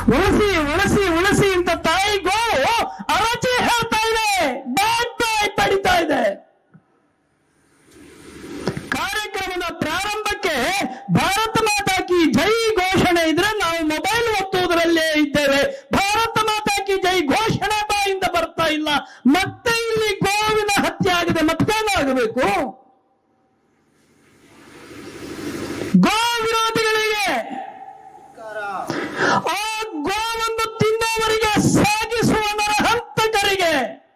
ಉಳಿಸಿ ಉಳಿಸಿ ಉಳಿಸಿ ಅಂತ ತಾಯಿ ಗೋವು ಅರಚಿ ಹೇಳ್ತಾ ಇದೆ ಬ್ಯಾಕ್ ಬ್ಯಾಕ್ ತಡಿತಾ ಇದೆ ಕಾರ್ಯಕ್ರಮದ ಪ್ರಾರಂಭಕ್ಕೆ ಭಾರತ ಮಾತಾ ಕಿ ಜೈ ಘೋಷಣೆ ಇದ್ರೆ ನಾವು ಮೊಬೈಲ್ ಒತ್ತುವುದರಲ್ಲೇ ಇದ್ದೇವೆ ಭಾರತ ಮಾತಾ ಕಿ ಜೈ ಘೋಷಣೆ ಬಾಯಿಂದ ಬರ್ತಾ ಇಲ್ಲ ಮತ್ತೆ ಇಲ್ಲಿ ಗೋವಿನ ಹತ್ಯೆ ಆಗಿದೆ ಮತ್ತೇನಾಗಬೇಕು ಗೋ ವಿರೋಧಿಗಳಿಗೆ ಆ ಗೋವನ್ನು ತಿನ್ನುವವರಿಗೆ ಸಾಗಿಸುವ ನರಹಂತಕರಿಗೆ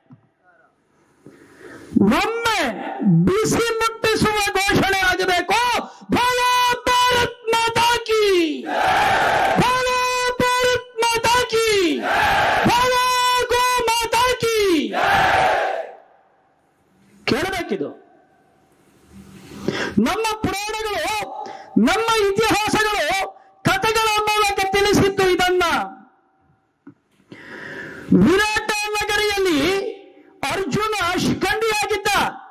ಒಮ್ಮೆ ಬಿಸಿ ಮುಟ್ಟಿಸುವ ಘೋಷಣೆ ಆಗಬೇಕು ಭೋಲೋ ಭಾರತ್ ಮಾತಾ ಕಿ ಭೋಲೋ ಭಾರತ್ ಮಾತಾ ಕಿ ಭೋಲೋ ಗೋ ಮಾತಾ ಕಿ ಕೇಳಬೇಕಿದು ನಮ್ಮ ಪುರಾಣಗಳು ನಮ್ಮ ಇತಿಹಾಸಗಳು ಕಥೆಗಳ ಮೂಲಕ ತಿಳಿಸಿತ್ತು ಇದನ್ನ ವಿರಾಟ ನಗರಿಯಲ್ಲಿ ಅರ್ಜುನ ಶಿಖಂಡಿಯಾಗಿದ್ದ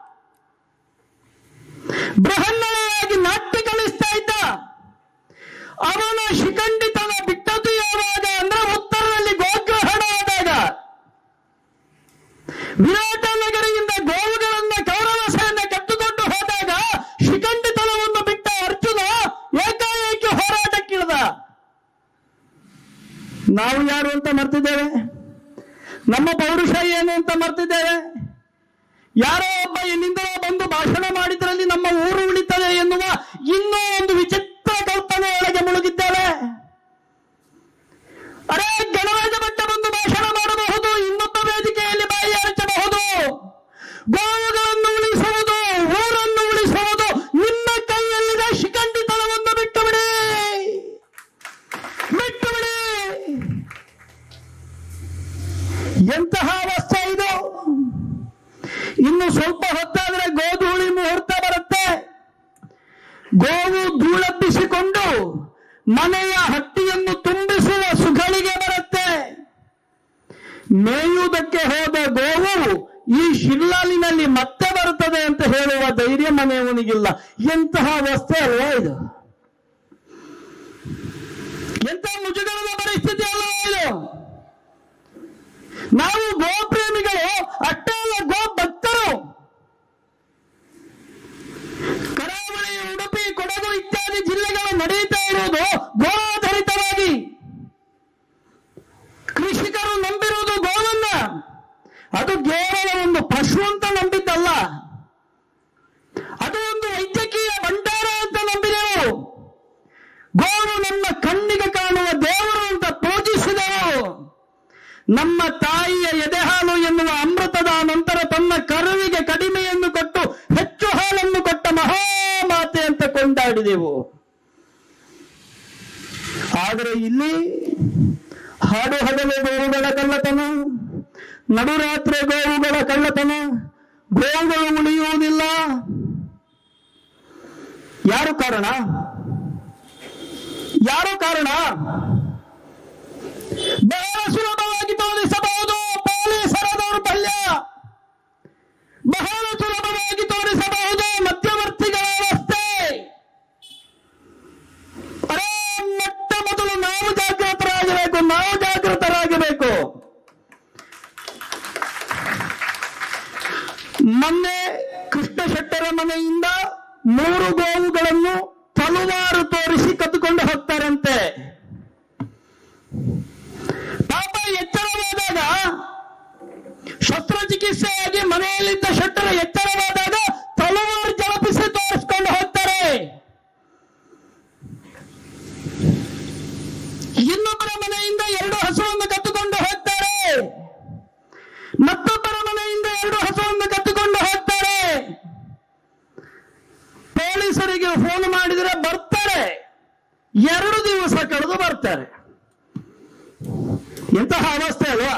ಬೃಹನ್ನಳೆಯಾಗಿ ನಾಟ್ಯ ಕಲಿಸ್ತಾ ಇದ್ದ ಅವನ ಶಿಖಂಡಿತನ ಬಿಟ್ಟದ್ದು ಯಾವಾಗ ಅಂದ್ರೆ ಉತ್ತರದಲ್ಲಿ ಗೋಗ್ರಹಣ ಆದಾಗ ವಿರಾಟ ನಗರಿಯಿಂದ ಗೋವುಗಳನ್ನ ಕೌರವ ಸೇನೆ ಕಟ್ಟುಕೊಂಡು ಹೋದಾಗ ಶಿಖಂಡಿತನವನ್ನು ಬಿಟ್ಟ ಅರ್ಜುನ ಏಕಾಏಕಿ ಹೋರಾಟಕ್ಕಿಳಿದ ನಾವು ಯಾರು ಅಂತ ಮರ್ತಿದ್ದೇವೆ ನಮ್ಮ ಪೌರುಷ ಏನು ಅಂತ ಮರ್ತಿದ್ದೇವೆ ಯಾರೋ ಒಬ್ಬ ಎಲ್ಲಿಂದಲೋ ಬಂದು ಭಾಷಣ ಮಾಡಿದ್ರಲ್ಲಿ ನಮ್ಮ ಊರು ಉಳಿತದೆ ಎನ್ನುವ ಇನ್ನೂ ಒಂದು ವಿಚಿತ್ರ ಕಲ್ಪನೆಯೊಳಗೆ ಮುಳುಗಿದ್ದೇವೆ ಅರೆ ಗಣರಾಜ ಭಟ್ಟ ಬಂದು ಭಾಷಣ ಮಾಡಬಹುದು ಇನ್ನೊಬ್ಬ ವೇದಿಕೆಯಲ್ಲಿ ಬಾಯಿ ಅರಚಬಹುದು ಗೋವುಗಳನ್ನು ಉಳಿಸುವುದು ಊರನ್ನು ಉಳಿಸುವುದು ನಿಮ್ಮ ಕೈಯಲ್ಲಿದೆ ಶಿಖಂಡಿತನವನ್ನು ಬಿಟ್ಟು ಬಿಡಿ ಬಿಟ್ಟು ಬಿಡಿ ಎಂತಹ ಅವಸ್ಥೆ ಇದು ಇನ್ನು ಸ್ವಲ್ಪ ಹೊತ್ತಾದ್ರೆ ಗೋಧೂಳಿ ಮುಹೂರ್ತ ಬರುತ್ತೆ ಗೋವು ಧೂಳಬ್ಬಿಸಿಕೊಂಡು ಮನೆಯ ಹಟ್ಟಿಯನ್ನು ತುಂಬಿಸುವ ಸುಗಳಿಗೆ ಬರುತ್ತೆ ಮೇಯುವುದಕ್ಕೆ ಹೋದ ಗೋವು ಈ ಶಿಲ್ಲಾಲಿನಲ್ಲಿ ಮತ್ತೆ ಬರುತ್ತದೆ ಅಂತ ಹೇಳುವ ಧೈರ್ಯ ಮನೆಯವನಿಗಿಲ್ಲ ಎಂತಹ ಅವಸ್ಥೆ ಅಲ್ವಾ ಇದು ಎಂತಹ ಮುಜುಗರದ ಪರಿಸ್ಥಿತಿ ಅಲ್ವಾ ಇದು ನಾವು ಗೋಪ್ರೇಮಿಗಳು ಅಷ್ಟೇ ಅಲ್ಲ ಗೋ ಭಕ್ತರು ಕರಾವಳಿ ಉಡುಪಿ ಕೊಡಗು ಇತ್ಯಾದಿ ಜಿಲ್ಲೆಗಳು ನಡೆಯುತ್ತಾ ಇರುವುದು ಗೋವಾಧಾರಿತವಾಗಿ ಕೃಷಿಕರು ನಂಬಿರುವುದು ಗೋವನ್ನ ಅದು ಕೇವಲ ಒಂದು ಪಶು ಅಂತ ನಂಬಿದ್ದಲ್ಲ ಅದು ಒಂದು ವೈದ್ಯಕೀಯ ಭಂಡಾರ ಅಂತ ನಂಬಿದೆವು ಗೋವು ನಮ್ಮ ಕಣ್ಣಿಗೆ ಕಾಣುವ ದೇವರು ಅಂತ ಪೂಜಿಸಿದೆವು ನಮ್ಮ ತಾಯಿಯ ಎದೆಹಾಲು ಎನ್ನುವ ಅಮೃತದ ನಂತರ ತನ್ನ ಕರುವಿಗೆ ಕಡಿಮೆಯನ್ನು ಕೊಟ್ಟು ಹೆಚ್ಚು ಹಾಲನ್ನು ಕೊಟ್ಟ ಮಹಾಮಾತೆ ಅಂತ ಕೊಂಡಾಡಿದೆವು ಆದರೆ ಇಲ್ಲಿ ಹಾಡು ಹಗಲು ಗೋವುಗಳ ಕಳ್ಳತನ ನಡುರಾತ್ರಿ ಗೋವುಗಳ ಕಳ್ಳತನ ಗೋವುಗಳು ಉಳಿಯುವುದಿಲ್ಲ ಯಾರು ಕಾರಣ ಯಾರು ಕಾರಣ ಬಹಳ ಸುಲಭವಾಗಿ ತೋರಿಸಬಹುದು ಪೊಲೀಸರ ದೌರ್ಬಲ್ಯ ಬಹಳ ಸುಲಭವಾಗಿ ತೋರಿಸಬಹುದು ಮಧ್ಯವರ್ತಿಗಳ ವ್ಯವಸ್ಥೆ ಅರೇ ಮೊಟ್ಟ ಮೊದಲು ನಾವು ಜಾಗೃತರಾಗಬೇಕು ನಾವು ಜಾಗೃತರಾಗಬೇಕು ಮೊನ್ನೆ ಕೃಷ್ಣ ಶೆಟ್ಟರ ಮನೆಯಿಂದ ಮೂರು ಗೋವುಗಳನ್ನು ತಲುವಾರು ತೋರಿಸಿ ಕದ್ದುಕೊಂಡು ಹೋಗ್ತಾರಂತೆ ಪಾಪ ಎಚ್ಚರವಾದಾಗ ಶಸ್ತ್ರಚಿಕಿತ್ಸೆಯಾಗಿ ಮನೆಯಲ್ಲಿದ್ದ ಶೆಟ್ಟರ ಎಚ್ಚರವಾದಾಗ ತಲವಾರು ಜಲಪಿಸಿ ತೋರಿಸ್ಕೊಂಡು ಹೋಗ್ತಾರೆ ಇನ್ನೊಬ್ಬರ ಮನೆಯಿಂದ ಎರಡು ಹಸುವನ್ನು ಕತ್ತುಕೊಂಡು ಹೋಗ್ತಾರೆ ಮತ್ತೊಬ್ಬರ ಮನೆಯಿಂದ ಎರಡು ಹಸುವನ್ನು ಕತ್ತುಕೊಂಡು ಹೋಗ್ತಾರೆ ಪೊಲೀಸರಿಗೆ ಫೋನ್ ಮಾಡಿದರೆ ಬರ್ತಾರೆ ಎರಡು ದಿವಸ ಕಳೆದು ಬರ್ತಾರೆ ಇಂತಹ ಅವಸ್ಥೆ ಅಲ್ವಾ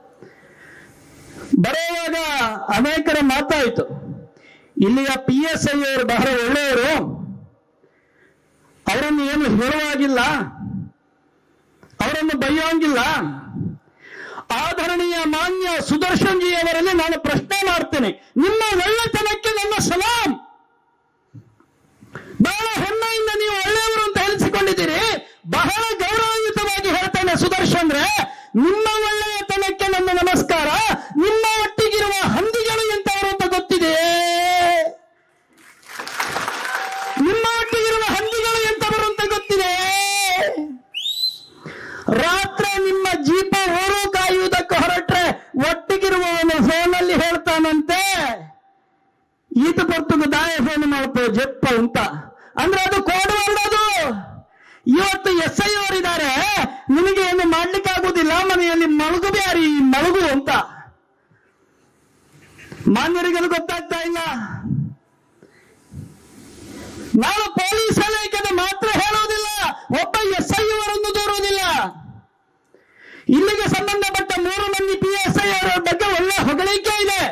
ಬರೆಯುವಾಗ ಅನೇಕರ ಮಾತಾಯಿತು ಇಲ್ಲಿಯ ಪಿ ಎಸ್ ಐ ಅವರು ಬಹಳ ಒಳ್ಳೆಯವರು ಅವರನ್ನು ಏನು ಹೇಳುವಾಗಿಲ್ಲ ಅವರನ್ನು ಬೈಯೋಂಗಿಲ್ಲ ಆಧರಣೀಯ ಮಾನ್ಯ ಸುದರ್ಶನ್ ಜಿ ಅವರಲ್ಲಿ ನಾನು ಪ್ರಶ್ನೆ ಮಾಡ್ತೇನೆ ನಿಮ್ಮ ಒಳ್ಳೆತನಕ್ಕೆ ನನ್ನ ಸಲಾಂ ಬಹಳ ಹೆಮ್ಮೆಯಿಂದ ನೀವು ಒಳ್ಳೆಯವರು ಅಂತ ಹೇಳಿಸಿಕೊಂಡಿದ್ದೀರಿ ಬಹಳ ಗೌರವಯುತವಾಗಿ ಹೇಳ್ತೇನೆ ಸುದರ್ಶನ್ ಜೆಪ್ಪ ಅಂತ ಅಂದ್ರೆ ಅದು ಕೋಡ್ ವರ್ಡ್ ಅದು ಇವತ್ತು ಎಸ್ ಐ ಅವರಿದ್ದಾರೆ ನಿನಗೆ ಏನು ಮಾಡ್ಲಿಕ್ಕಾಗುವುದಿಲ್ಲ ಮನೆಯಲ್ಲಿ ಮಲಗು ಬ್ಯಾರಿ ಮಲಗು ಅಂತ ಮಾನ್ಯರಿಗೆ ಅದು ಗೊತ್ತಾಗ್ತಾ ಇಲ್ಲ ನಾವು ಪೊಲೀಸ್ ಇಲಾಖೆದ ಮಾತ್ರ ಹೇಳುವುದಿಲ್ಲ ಒಬ್ಬ ಎಸ್ ಐ ಅವರನ್ನು ದೂರುವುದಿಲ್ಲ ಇಲ್ಲಿಗೆ ಸಂಬಂಧಪಟ್ಟ ಮೂರು ಮಂದಿ ಪಿ ಎಸ್ ಐ ಅವರ ಬಗ್ಗೆ ಒಳ್ಳೆ ಹೊಗಳಿಕೆ ಇದೆ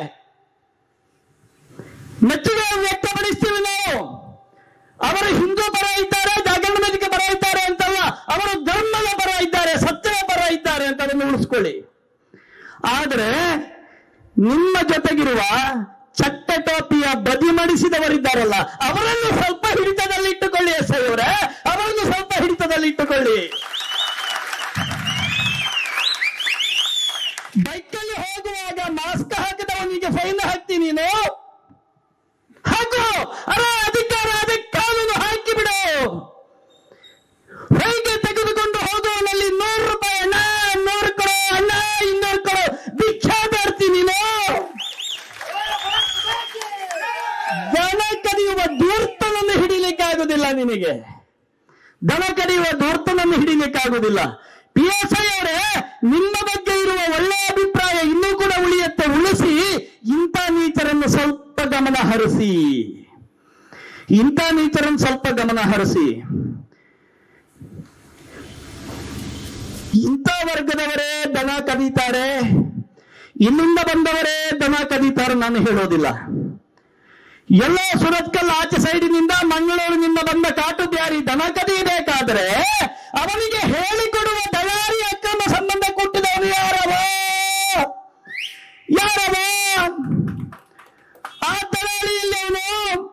ಮೆಚ್ಚುಗೆ ವ್ಯಕ್ತಪಡಿಸ್ತೀವಿ ನಾವು ಅವರು ಹಿಂದೂ ಪರ ಇದ್ದಾರೆ ಜಾಗರಣೆಗೆ ಪರ ಇದ್ದಾರೆ ಅಂತಲ್ಲ ಅವರು ಧರ್ಮದ ಪರ ಇದ್ದಾರೆ ಸತ್ಯದ ಪರ ಇದ್ದಾರೆ ಅಂತ ಅದನ್ನು ಉಳಿಸ್ಕೊಳ್ಳಿ ಆದ್ರೆ ನಿಮ್ಮ ಜೊತೆಗಿರುವ ಚಟ್ಟ ಟೋಪಿಯ ಬದಿ ಮಡಿಸಿದವರಿದ್ದಾರಲ್ಲ ಅವರನ್ನು ಸ್ವಲ್ಪ ಹಿಡಿತದಲ್ಲಿ ಇಟ್ಟುಕೊಳ್ಳಿ ಎಸ್ ಐ ಅವರೇ ಅವರನ್ನು ಸ್ವಲ್ಪ ಹಿಡಿತದಲ್ಲಿ ಇಟ್ಟುಕೊಳ್ಳಿ ಬೈಕಲ್ಲಿ ಹೋಗುವಾಗ ಮಾಸ್ಕ್ ಹಾಕಿದವನಿಗೆ ಫೈನ್ ಹಾಕ್ತಿ ನೀನು ಹಾಕು ಅರ ಅಧಿಕಾರ ಅದಕ್ಕೆ ಕಾನೂನು ಹಾಕಿ ಬಿಡು ಹೇಗೆ ತೆಗೆದುಕೊಂಡು ಹೋಗುವನಲ್ಲಿ ನೂರು ರೂಪಾಯಿ ಅಣ್ಣ ನೂರು ಕೊಡು ಅಣ್ಣ ಇನ್ನೂರು ಕೊಡು ಭಿಕ್ಷಾ ಬೇಡ್ತಿ ನೀನು ದನ ಕದಿಯುವ ಧೂರ್ತನನ್ನು ಹಿಡಿಲಿಕ್ಕೆ ಆಗುದಿಲ್ಲ ನಿನಗೆ ದನ ಕಡಿಯುವ ಧೂರ್ತನನ್ನು ಹಿಡಿಲಿಕ್ಕೆ ಆಗುದಿಲ್ಲ ಪಿ ಎಸ್ ಐ ಅವರೇ ನಿಮ್ಮ ಬಗ್ಗೆ ಇರುವ ಒಳ್ಳೆಯ ಅಭಿಪ್ರಾಯ ಇನ್ನೂ ಕೂಡ ಉಳಿಯುತ್ತೆ ಉಳಿಸಿ ಇಂಥ ನೀಚರನ್ನು ಸ್ವಲ್ಪ ಗಮನ ಹರಿಸಿ ಇಂಥ ನೀಚರನ್ನು ಸ್ವಲ್ಪ ಗಮನ ಹರಿಸಿ ಇಂಥ ವರ್ಗದವರೇ ದನ ಕದೀತಾರೆ ಇಲ್ಲಿಂದ ಬಂದವರೇ ದನ ಕದೀತಾರೆ ನಾನು ಹೇಳೋದಿಲ್ಲ ಎಲ್ಲ ಸುರತ್ಕಲ್ ಆಚೆ ಸೈಡಿನಿಂದ ಮಂಗಳೂರಿನಿಂದ ಬಂದ ಕಾಟು ಬ್ಯಾರಿ ದನ ಕದಿಯಬೇಕಾದ್ರೆ ಅವನಿಗೆ ಹೇಳಿಕೊಡುವ ದಳಾರಿ ಅಕ್ರಮ ಸಂಬಂಧ ಕೊಟ್ಟಿದವನು ಯಾರವ ಯಾರವ ಆ ದಳಾರಿ ಅವನು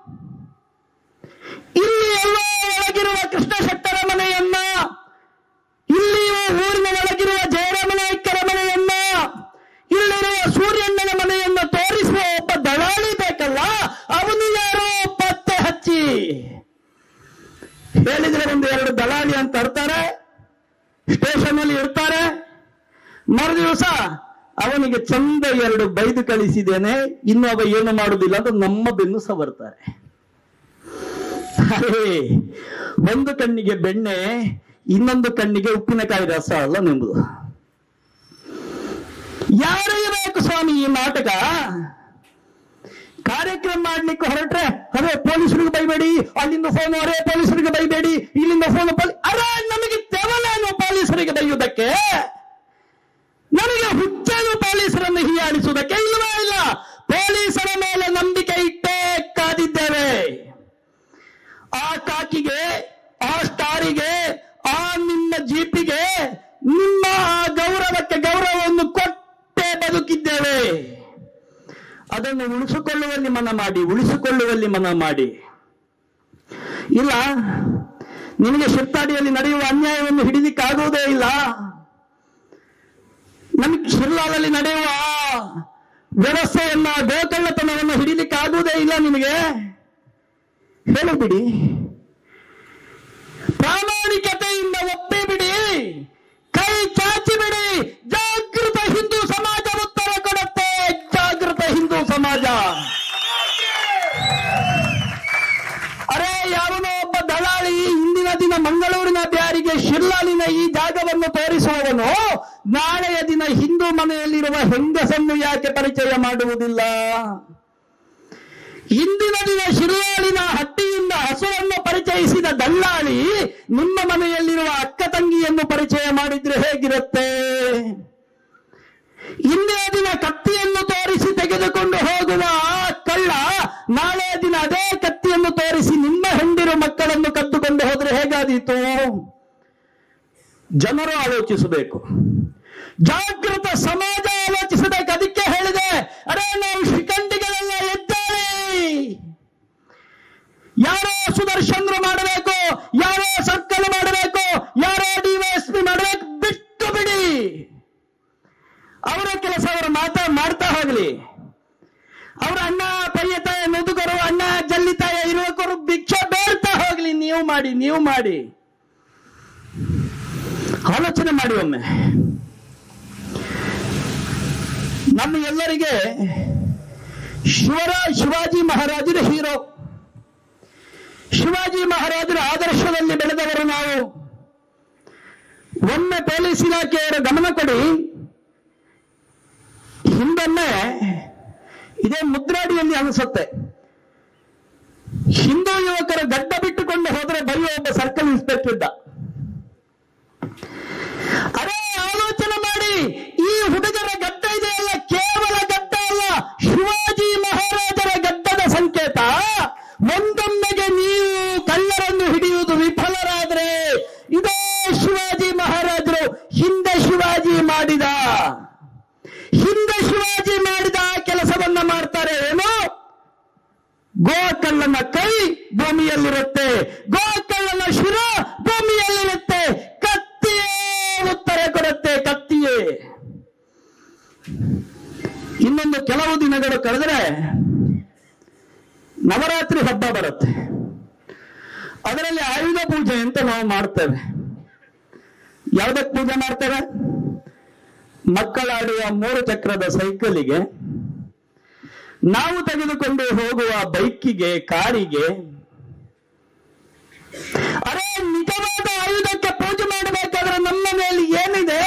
ಇಲ್ಲಿ ಎಲ್ಲೋ ಒಳಗಿರುವ ಕೃಷ್ಣ ಶೆಟ್ಟರ ಮನೆಯನ್ನ ಇಲ್ಲಿಯೂ ಊರಿನ ಒಳಗಿರುವ ಜಯರಾಮನಾಯ್ಕರ ಮನೆಯನ್ನ ಇಲ್ಲಿರುವ ಸೂರ್ಯಣ್ಣನ ಮನೆಯನ್ನ ತೋರಿಸುವ ಒಬ್ಬ ದಳಾಳಿ ಬೇಕಲ್ಲ ಅವನು ಯಾರೋ ಪತ್ತೆ ಹಚ್ಚಿ ಹೇಳಿದ್ರೆ ಒಂದು ಎರಡು ದಳಾಳಿ ಅಂತ ತರ್ತಾರೆ ಸ್ಟೇಷನ್ ಅಲ್ಲಿ ಇರ್ತಾರೆ ಮರು ದಿವಸ ಅವನಿಗೆ ಚಂದ ಎರಡು ಬೈದು ಕಳಿಸಿದ್ದೇನೆ ಇನ್ನು ಅವ ಏನು ಮಾಡುವುದಿಲ್ಲ ಅಂತ ನಮ್ಮ ಬೆನ್ನು ಸವರ್ತಾರೆ ಅರೇ ಒಂದು ಕಣ್ಣಿಗೆ ಬೆಣ್ಣೆ ಇನ್ನೊಂದು ಕಣ್ಣಿಗೆ ಉಪ್ಪಿನಕಾಯಿ ರಸ ಅಲ್ಲ ನಿಂಬುದು ಯಾರಿಗೆ ಬೇಕು ಸ್ವಾಮಿ ಈ ನಾಟಕ ಕಾರ್ಯಕ್ರಮ ಮಾಡ್ಲಿಕ್ಕೆ ಹೊರಟ್ರೆ ಅದೇ ಪೊಲೀಸರಿಗೆ ಬೈಬೇಡಿ ಅಲ್ಲಿಂದ ಫೋನ್ ಅರೇ ಪೊಲೀಸರಿಗೆ ಬೈಬೇಡಿ ಇಲ್ಲಿಂದ ಫೋನ್ ಅರೆ ನಮಗೆ ತೆವಲೇನು ಪೊಲೀಸರಿಗೆ ಬೈಯುವುದಕ್ಕೆ ನಮಗೆ ಹುಚ್ಚಲು ಪೊಲೀಸರನ್ನು ಹೀಯಾಡಿಸುವುದಕ್ಕೆ ಇಲ್ಲವೇ ಇಲ್ಲ ಪೊಲೀಸರ ಮೇಲೆ ನಂಬಿಕೆ ಇಟ್ಟೇ ಕಾದಿದ್ದೇವೆ ಆ ಕಾಕಿಗೆ ಆ ಸ್ಟಾರಿಗೆ ಆ ನಿಮ್ಮ ಜೀಪಿಗೆ ನಿಮ್ಮ ಆ ಗೌರವಕ್ಕೆ ಗೌರವವನ್ನು ಕೊಟ್ಟೇ ಬದುಕಿದ್ದೇವೆ ಅದನ್ನು ಉಳಿಸಿಕೊಳ್ಳುವಲ್ಲಿ ಮನ ಮಾಡಿ ಉಳಿಸಿಕೊಳ್ಳುವಲ್ಲಿ ಮನ ಮಾಡಿ ಇಲ್ಲ ನಿನಗೆ ಶಿರ್ತಾಡಿಯಲ್ಲಿ ನಡೆಯುವ ಅನ್ಯಾಯವನ್ನು ಹಿಡಿಲಿಕ್ಕಾಗುವುದೇ ಇಲ್ಲ ನಮಗೆ ಶಿರ್ಲಾಲಲ್ಲಿ ನಡೆಯುವ ವ್ಯವಸ್ಥೆಯನ್ನ ಗೋಕಳ್ಳತನವನ್ನು ಹಿಡಿಲಿಕ್ಕಾಗುವುದೇ ಇಲ್ಲ ನಿನಗೆ ಹೇಳು ಬಿಡಿ ಪ್ರಾಮಾಣಿಕತೆಯಿಂದ ಒಪ್ಪಿ ಬಿಡಿ ಕೈ ಚಾಚಿ ಬಿಡಿ ಜಾಗೃತ ಹಿಂದೂ ಸಮಾಜ ಉತ್ತರ ಕೊಡುತ್ತೆ ಜಾಗೃತ ಹಿಂದೂ ಸಮಾಜ ಅರೆ ಯಾವನೋ ಒಬ್ಬ ದಳಾಳಿ ಇಂದಿನ ದಿನ ಮಂಗಳೂರಿನ ಬ್ಯಾರಿಗೆ ಶಿರ್ಲಾಲಿನ ಈ ಜಾಗವನ್ನು ತೋರಿಸುವವನು ನಾಳೆಯ ದಿನ ಹಿಂದೂ ಮನೆಯಲ್ಲಿರುವ ಹೆಂಗಸನ್ನು ಯಾಕೆ ಪರಿಚಯ ಮಾಡುವುದಿಲ್ಲ ಇಂದಿನ ದಿನ ಶಿರ್ಲಾಲಿನ ಹಟ್ಟಿಯಿಂದ ಹಸುವನ್ನು ಪರಿಚಯಿಸಿದ ದಲ್ಲಾಳಿ ನಿಮ್ಮ ಮನೆಯಲ್ಲಿರುವ ಅಕ್ಕ ತಂಗಿಯನ್ನು ಪರಿಚಯ ಮಾಡಿದ್ರೆ ಹೇಗಿರುತ್ತೆ ಇಂದಿನ ದಿನ ಕತ್ತಿಯನ್ನು ತೋರಿಸಿ ತೆಗೆದುಕೊಂಡು ಹೋಗುವ ಆ ಕಳ್ಳ ನಾಳೆಯ ದಿನ ಅದೇ ಕತ್ತಿಯನ್ನು ತೋರಿಸಿ ನಿಮ್ಮ ಹೆಂಡಿರು ಮಕ್ಕಳನ್ನು ಕದ್ದುಕೊಂಡು ಹೋದ್ರೆ ಹೇಗಾದೀತು ಜನರು ಆಲೋಚಿಸಬೇಕು ಜಾಗೃತ ಸಮಾಜ ಆಲೋಚಿಸಬೇಕು ಅದಕ್ಕೆ ಹೇಳಿದೆ ಅರೆ ನಾವು ಶಿಖಂಡಿಗಳೆಲ್ಲ ಎದ್ದೇಳಿ ಯಾರೋ ಸುದರ್ಶನ್ರು ಮಾಡಬೇಕು ಯಾರೋ ಸರ್ಕಲ್ ಮಾಡಬೇಕು ಯಾರೋ ಡಿವೈಎಸ್ಪಿ ಮಾಡಬೇಕು ಬಿಟ್ಟು ಬಿಡಿ ಅವರ ಕೆಲಸ ಅವರು ಮಾತಾ ಮಾಡ್ತಾ ಹೋಗ್ಲಿ ಅವ್ರ ಅಣ್ಣ ಪಯ್ಯತಾಯ ಮುದುಕರು ಅಣ್ಣ ಜಲ್ಲಿತಾಯ ಇರುವಕರು ಭಿಕ್ಷೆ ಬೇಡ್ತಾ ಹೋಗ್ಲಿ ನೀವು ಮಾಡಿ ನೀವು ಮಾಡಿ ಆಲೋಚನೆ ಮಾಡಿ ಒಮ್ಮೆ ನಮ್ಮ ಎಲ್ಲರಿಗೆ ಶಿವರ ಶಿವಾಜಿ ಮಹಾರಾಜರ ಹೀರೋ ಶಿವಾಜಿ ಮಹಾರಾಜರ ಆದರ್ಶದಲ್ಲಿ ಬೆಳೆದವರು ನಾವು ಒಮ್ಮೆ ಪೊಲೀಸ್ ಇಲಾಖೆಯವರ ಗಮನ ಕೊಡಿ ಹಿಂದೊಮ್ಮೆ ಇದೇ ಮುದ್ರಾಡಿಯಲ್ಲಿ ಅನಿಸುತ್ತೆ ಹಿಂದೂ ಯುವಕರ ಗಡ್ಡ ಬಿಟ್ಟುಕೊಂಡು ಹೋದ್ರೆ ಬೈಯೋ ಒಬ್ಬ ಸರ್ಕಲ್ ಇನ್ಸ್ಪೆಕ್ಟರ್ ಇದ್ದ ಅರೇ ಆಲೋಚನೆ ಮಾಡಿ ಈ ಹುಡುಗರ ಗಡ್ಡ ಇದೆಯಲ್ಲ ಕೇವಲ ಗಡ್ಡ ಅಲ್ಲ ಶಿವಾಜಿ ಮಹಾರಾಜರ ಗಡ್ಡದ ಸಂಕೇತ ಒಂದೊಮ್ಮೆಗೆ ನೀವು ಕಳ್ಳರನ್ನು ಹಿಡಿಯುವುದು ವಿಫಲರಾದ್ರೆ ಇದೇ ಶಿವಾಜಿ ಮಹಾರಾಜರು ಹಿಂದೆ ಶಿವಾಜಿ ಮಾಡಿದ ಹಿಂದೆ ಶಿವಾಜಿ ಮಾಡಿದ ಕೆಲಸವನ್ನ ಮಾಡ್ತಾರೆ ಏನು ಗೋಕಳ್ಳನ ಕೈ ಭೂಮಿಯಲ್ಲಿರುತ್ತೆ ಗೋಕಳ್ಳನ ಶಿರ ಭೂಮಿಯಲ್ಲಿರುತ್ತೆ ಕತ್ತಿಯೇ ಉತ್ತರ ಕೊಡುತ್ತೆ ಕತ್ತಿಯೇ ಇನ್ನೊಂದು ಕೆಲವು ದಿನಗಳು ಕಳೆದರೆ ನವರಾತ್ರಿ ಹಬ್ಬ ಬರುತ್ತೆ ಅದರಲ್ಲಿ ಆಯುಧ ಪೂಜೆ ಅಂತ ನಾವು ಮಾಡ್ತೇವೆ ಯಾವುದಕ್ಕೆ ಪೂಜೆ ಮಾಡ್ತೇವೆ ಮಕ್ಕಳಾಡುವ ಮೂರು ಚಕ್ರದ ಸೈಕಲಿಗೆ ನಾವು ತೆಗೆದುಕೊಂಡು ಹೋಗುವ ಬೈಕಿಗೆ ಕಾರಿಗೆ ಅರೆ ನಿಜವಾದ ಆಯುಧಕ್ಕೆ ಪೂಜೆ ಮಾಡಬೇಕಾದ್ರೆ ನಮ್ಮ ಮೇಲೆ ಏನಿದೆ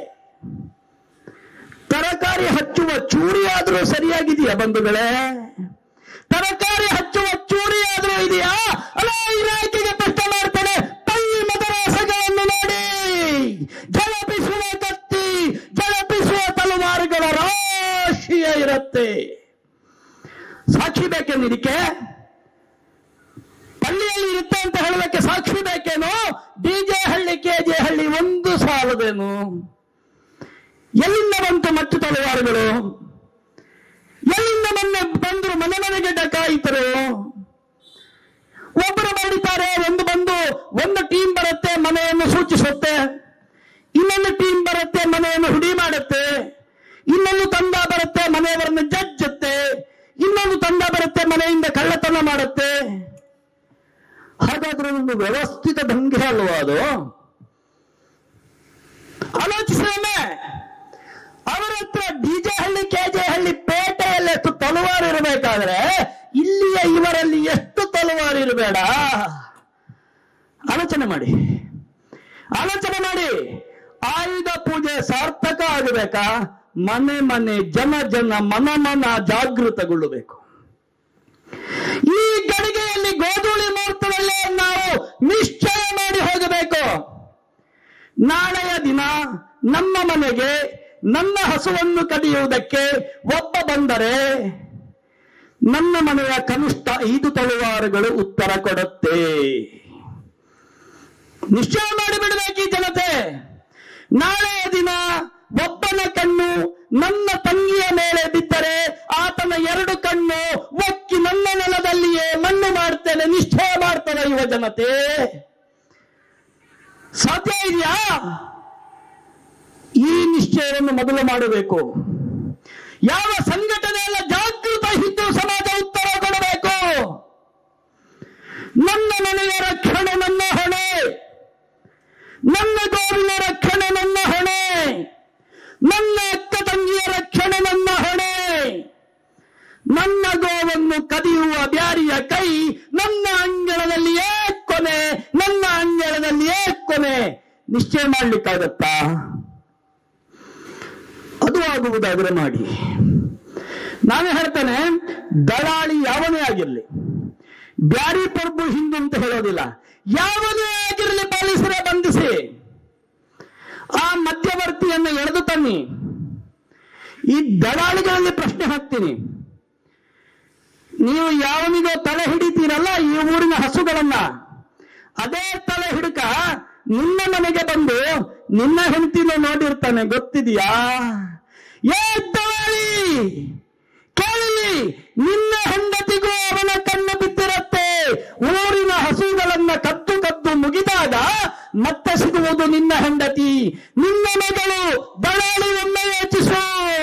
ತರಕಾರಿ ಹಚ್ಚುವ ಚೂರಿ ಆದ್ರೂ ಸರಿಯಾಗಿದೆಯಾ ಬಂಧುಗಳೇ ತರಕಾರಿ ಹಚ್ಚುವ ಚೂರಿ ಆದ್ರೂ ಇದೆಯಾ ಅಲ್ಲ ಇಲಾಖೆಗೆ ಪ್ರಶ್ನೆ ಮಾಡ್ತಾನೆ ಪಲ್ಲಿ ಮದರಾಸಗಳನ್ನು ನೋಡಿ ಜಳಪಿಸುವ ಕತ್ತಿ ಜಳಪಿಸುವ ತಲವಾರುಗಳ ರಾಶಿಯ ಇರುತ್ತೆ ಸಾಕ್ಷಿ ಬೇಕೇನು ಇದಕ್ಕೆ ಪಳ್ಳಿಯಲ್ಲಿ ಇರುತ್ತೆ ಅಂತ ಹೇಳೋದಕ್ಕೆ ಸಾಕ್ಷಿ ಬೇಕೇನು ಡಿಜೆ ಹಳ್ಳಿ ಕೆಜೆ ಹಳ್ಳಿ ಒಂದು ಸಾಲದೇನು ಎಲ್ಲಿಂದ ಬಂತು ಮತ್ತು ತಲವಾರುಗಳು ಎಲ್ಲಿಂದ ಮೊನ್ನೆ ಬಂದ್ರು ಮನೆ ಮನೆಗೆ ಡಕಾಯಿತರು ಒಬ್ಬರು ಮಾಡಿದ್ದಾರೆ ಒಂದು ಬಂದು ಒಂದು ಟೀಮ್ ಬರುತ್ತೆ ಮನೆಯನ್ನು ಸೂಚಿಸುತ್ತೆ ಇನ್ನೊಂದು ಟೀಮ್ ಬರುತ್ತೆ ಮನೆಯನ್ನು ಹುಡಿ ಮಾಡುತ್ತೆ ಇನ್ನೊಂದು ತಂಡ ಬರುತ್ತೆ ಮನೆಯವರನ್ನು ಜಜ್ಜುತ್ತೆ ಇನ್ನೊಂದು ತಂಡ ಬರುತ್ತೆ ಮನೆಯಿಂದ ಕಳ್ಳತನ ಮಾಡುತ್ತೆ ಹಾಗಾದ್ರೆ ಒಂದು ವ್ಯವಸ್ಥಿತ ದಂಗೆ ಅಲ್ವಾ ಅದು ಆಲೋಚಿಸೋಣ ಅವರ ಹತ್ರ ಡಿಜೆ ಹಳ್ಳಿ ಕೆಜೆ ಹಳ್ಳಿ ಪೇಟೆಯಲ್ಲಿ ಎಷ್ಟು ತಲವಾರು ಇರಬೇಕಾದ್ರೆ ಇಲ್ಲಿಯ ಇವರಲ್ಲಿ ಎಷ್ಟು ತಲವಾರು ಇರಬೇಡ ಆಲೋಚನೆ ಮಾಡಿ ಆಲೋಚನೆ ಮಾಡಿ ಆಯುಧ ಪೂಜೆ ಸಾರ್ಥಕ ಆಗಬೇಕಾ ಮನೆ ಮನೆ ಜನ ಜನ ಮನ ಮನ ಜಾಗೃತಗೊಳ್ಳಬೇಕು ಈ ಗಡಿಗೆಯಲ್ಲಿ ಗೋಧೂಳಿ ಮುಹೂರ್ತದಲ್ಲೇ ನಾವು ನಿಶ್ಚಯ ಮಾಡಿ ಹೋಗಬೇಕು ನಾಳೆಯ ದಿನ ನಮ್ಮ ಮನೆಗೆ ನನ್ನ ಹಸುವನ್ನು ಕದಿಯುವುದಕ್ಕೆ ಒಬ್ಬ ಬಂದರೆ ನನ್ನ ಮನೆಯ ಕನಿಷ್ಠ ಐದು ತಳುವಾರುಗಳು ಉತ್ತರ ಕೊಡುತ್ತೆ ನಿಶ್ಚಯ ಮಾಡಿಬಿಡಬೇಕು ಈ ಜನತೆ ನಾಳೆಯ ದಿನ ಒಬ್ಬನ ಕಣ್ಣು ನನ್ನ ತಂಗಿಯ ಮೇಲೆ ಬಿದ್ದರೆ ಆತನ ಎರಡು ಕಣ್ಣು ಒಕ್ಕಿ ನನ್ನ ನೆಲದಲ್ಲಿಯೇ ಮಣ್ಣು ಮಾಡ್ತೇನೆ ನಿಶ್ಚಯ ಮಾಡ್ತಾನೆ ಯುವ ಜನತೆ ಸಾಧ್ಯ ಇದೆಯಾ ಈ ನಿಶ್ಚಯವನ್ನು ಮೊದಲು ಮಾಡಬೇಕು ಯಾವ ಸಂಘಟನೆಯಲ್ಲ ಜಾಗೃತ ಹಿಂದೂ ಸಮಾಜ ಉತ್ತರ ಕೊಡಬೇಕು ನನ್ನ ಮನೆಯ ರಕ್ಷಣೆ ನನ್ನ ಹೊಣೆ ನನ್ನ ಗೋವಿನ ರಕ್ಷಣೆ ನನ್ನ ಹೊಣೆ ನನ್ನ ಅಕ್ಕ ತಂಗಿಯ ರಕ್ಷಣೆ ನನ್ನ ಹೊಣೆ ನನ್ನ ಗೋವನ್ನು ಕದಿಯುವ ಬ್ಯಾರಿಯ ಕೈ ನನ್ನ ಅಂಗಳದಲ್ಲಿಯೇ ಕೊನೆ ನನ್ನ ಅಂಗಳದಲ್ಲಿಯೇ ಕೊನೆ ನಿಶ್ಚಯ ಮಾಡ್ಲಿಕ್ಕಾಗತ್ತಾ ಅದು ಆಗುವುದಾದ್ರೆ ಮಾಡಿ ನಾನು ಹೇಳ್ತೇನೆ ದಳಾಳಿ ಯಾವನೇ ಆಗಿರಲಿ ಬ್ಯಾರಿ ಪ್ರಭು ಹಿಂದೂ ಅಂತ ಹೇಳೋದಿಲ್ಲ ಯಾವನೇ ಆಗಿರಲಿ ಪೊಲೀಸರೇ ಬಂಧಿಸಿ ಆ ಮಧ್ಯವರ್ತಿಯನ್ನು ಎಳೆದು ತನ್ನಿ ಈ ದಳಾಳಿಗಳಲ್ಲಿ ಪ್ರಶ್ನೆ ಹಾಕ್ತೀನಿ ನೀವು ಯಾವನಿಗೋ ತಲೆ ಹಿಡಿತೀರಲ್ಲ ಈ ಊರಿನ ಹಸುಗಳನ್ನ ಅದೇ ತಲೆ ಹಿಡುಕ ನಿನ್ನ ಮನೆಗೆ ಬಂದು ನಿನ್ನ ಹೆಂಡತಿನ ನೋಡಿರ್ತಾನೆ ಗೊತ್ತಿದೆಯಾ ಏ ದಳಾಳಿ ಕೇಳಿ ನಿನ್ನ ಹೆಂಡತಿಗೂ ಅವನ ಕಣ್ಣು ಬಿದ್ದಿರತ್ತೆ ಊರಿನ ಹಸುಗಳನ್ನ ಕದ್ದು ಕದ್ದು ಮುಗಿದಾಗ ಮತ್ತೆ ಸಿಗುವುದು ನಿನ್ನ ಹೆಂಡತಿ ನಿನ್ನ ಮಗಳು ದಳಾಳಿ ಒಮ್ಮೆ ಯೋಚಿಸು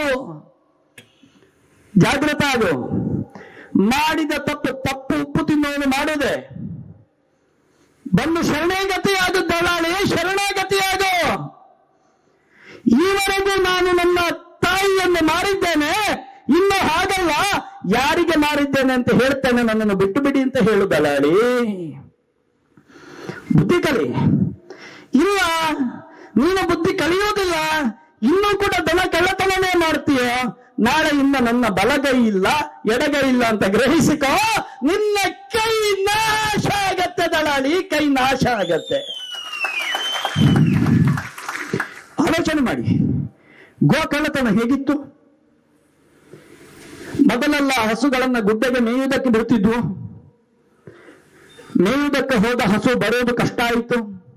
ಜಾಗೃತ ಆಗು ಮಾಡಿದ ತಪ್ಪು ತಪ್ಪು ಉಪ್ಪು ತಿನ್ನೋನು ಮಾಡದೆ ಬಂದು ಶರಣಾಗತಿಯಾದ ದಳಾಳಿ ಶರಣಾಗತಿಯಾಗು ಈವರೆಗೂ ನಾನು ನನ್ನ ತಾಯಿಯನ್ನು ಮಾರಿದ್ದೇನೆ ಇನ್ನು ಹಾಗಲ್ಲ ಯಾರಿಗೆ ಮಾರಿದ್ದೇನೆ ಅಂತ ಹೇಳ್ತೇನೆ ನನ್ನನ್ನು ಬಿಟ್ಟು ಬಿಡಿ ಅಂತ ಹೇಳು ದಲಾಳಿ ಬುದ್ಧಿ ಕಲಿ ಇಲ್ಲ ನೀನು ಬುದ್ಧಿ ಕಲಿಯೋದಿಲ್ಲ ಇನ್ನೂ ಕೂಡ ದನ ಕಳ್ಳತನನೇ ಮಾಡ್ತೀಯ ನಾಳೆಯಿಂದ ನನ್ನ ಬಲಗೈ ಇಲ್ಲ ಎಡಗೈ ಇಲ್ಲ ಅಂತ ಗ್ರಹಿಸಿಕೋ ನಿನ್ನ ಕೈ ನಾಶ ಆಗತ್ತೆ ದಳಾಳಿ ಕೈ ನಾಶ ಆಗತ್ತೆ ಆಲೋಚನೆ ಮಾಡಿ ಗೋ ಕಳ್ಳತನ ಹೇಗಿತ್ತು ಮೊದಲೆಲ್ಲ ಹಸುಗಳನ್ನ ಗುಡ್ಡೆಗೆ ಮೇಯುವುದಕ್ಕೆ ಬಿಡ್ತಿದ್ವು ಮೇಯುವುದಕ್ಕೆ ಹೋದ ಹಸು ಬರೋದು ಕಷ್ಟ ಆಯಿತು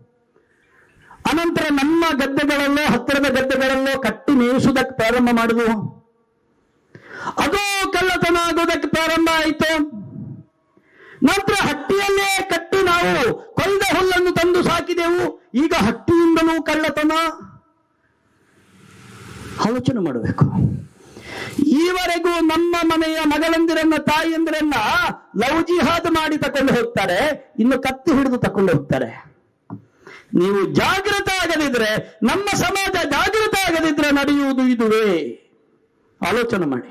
ಅನಂತರ ನಮ್ಮ ಗದ್ದೆಗಳಲ್ಲೋ ಹತ್ತಿರದ ಗದ್ದೆಗಳಲ್ಲೋ ಕಟ್ಟಿ ಮೇಯಿಸುವುದಕ್ಕೆ ಪ್ರಾರಂಭ ಮಾಡಿದ್ವು ಅದು ಕಳ್ಳತನ ಆಗೋದಕ್ಕೆ ಪ್ರಾರಂಭ ಆಯಿತು ನಂತರ ಹಟ್ಟಿಯಲ್ಲೇ ಕಟ್ಟಿ ನಾವು ಕೊಯ್ದ ಹುಲ್ಲನ್ನು ತಂದು ಸಾಕಿದೆವು ಈಗ ಹಟ್ಟಿಯಿಂದಲೂ ಕಳ್ಳತನ ಆಲೋಚನೆ ಮಾಡಬೇಕು ಈವರೆಗೂ ನಮ್ಮ ಮನೆಯ ಮಗಳಂದಿರನ್ನ ತಾಯಿಯಂದಿರನ್ನ ಲವ್ ಜಿಹಾದ್ ಮಾಡಿ ತಕೊಂಡು ಹೋಗ್ತಾರೆ ಇನ್ನು ಕತ್ತಿ ಹಿಡಿದು ತಕೊಂಡು ಹೋಗ್ತಾರೆ ನೀವು ಜಾಗೃತ ಆಗದಿದ್ರೆ ನಮ್ಮ ಸಮಾಜ ಜಾಗೃತ ಆಗದಿದ್ರೆ ನಡೆಯುವುದು ಇದುವೇ ಆಲೋಚನೆ ಮಾಡಿ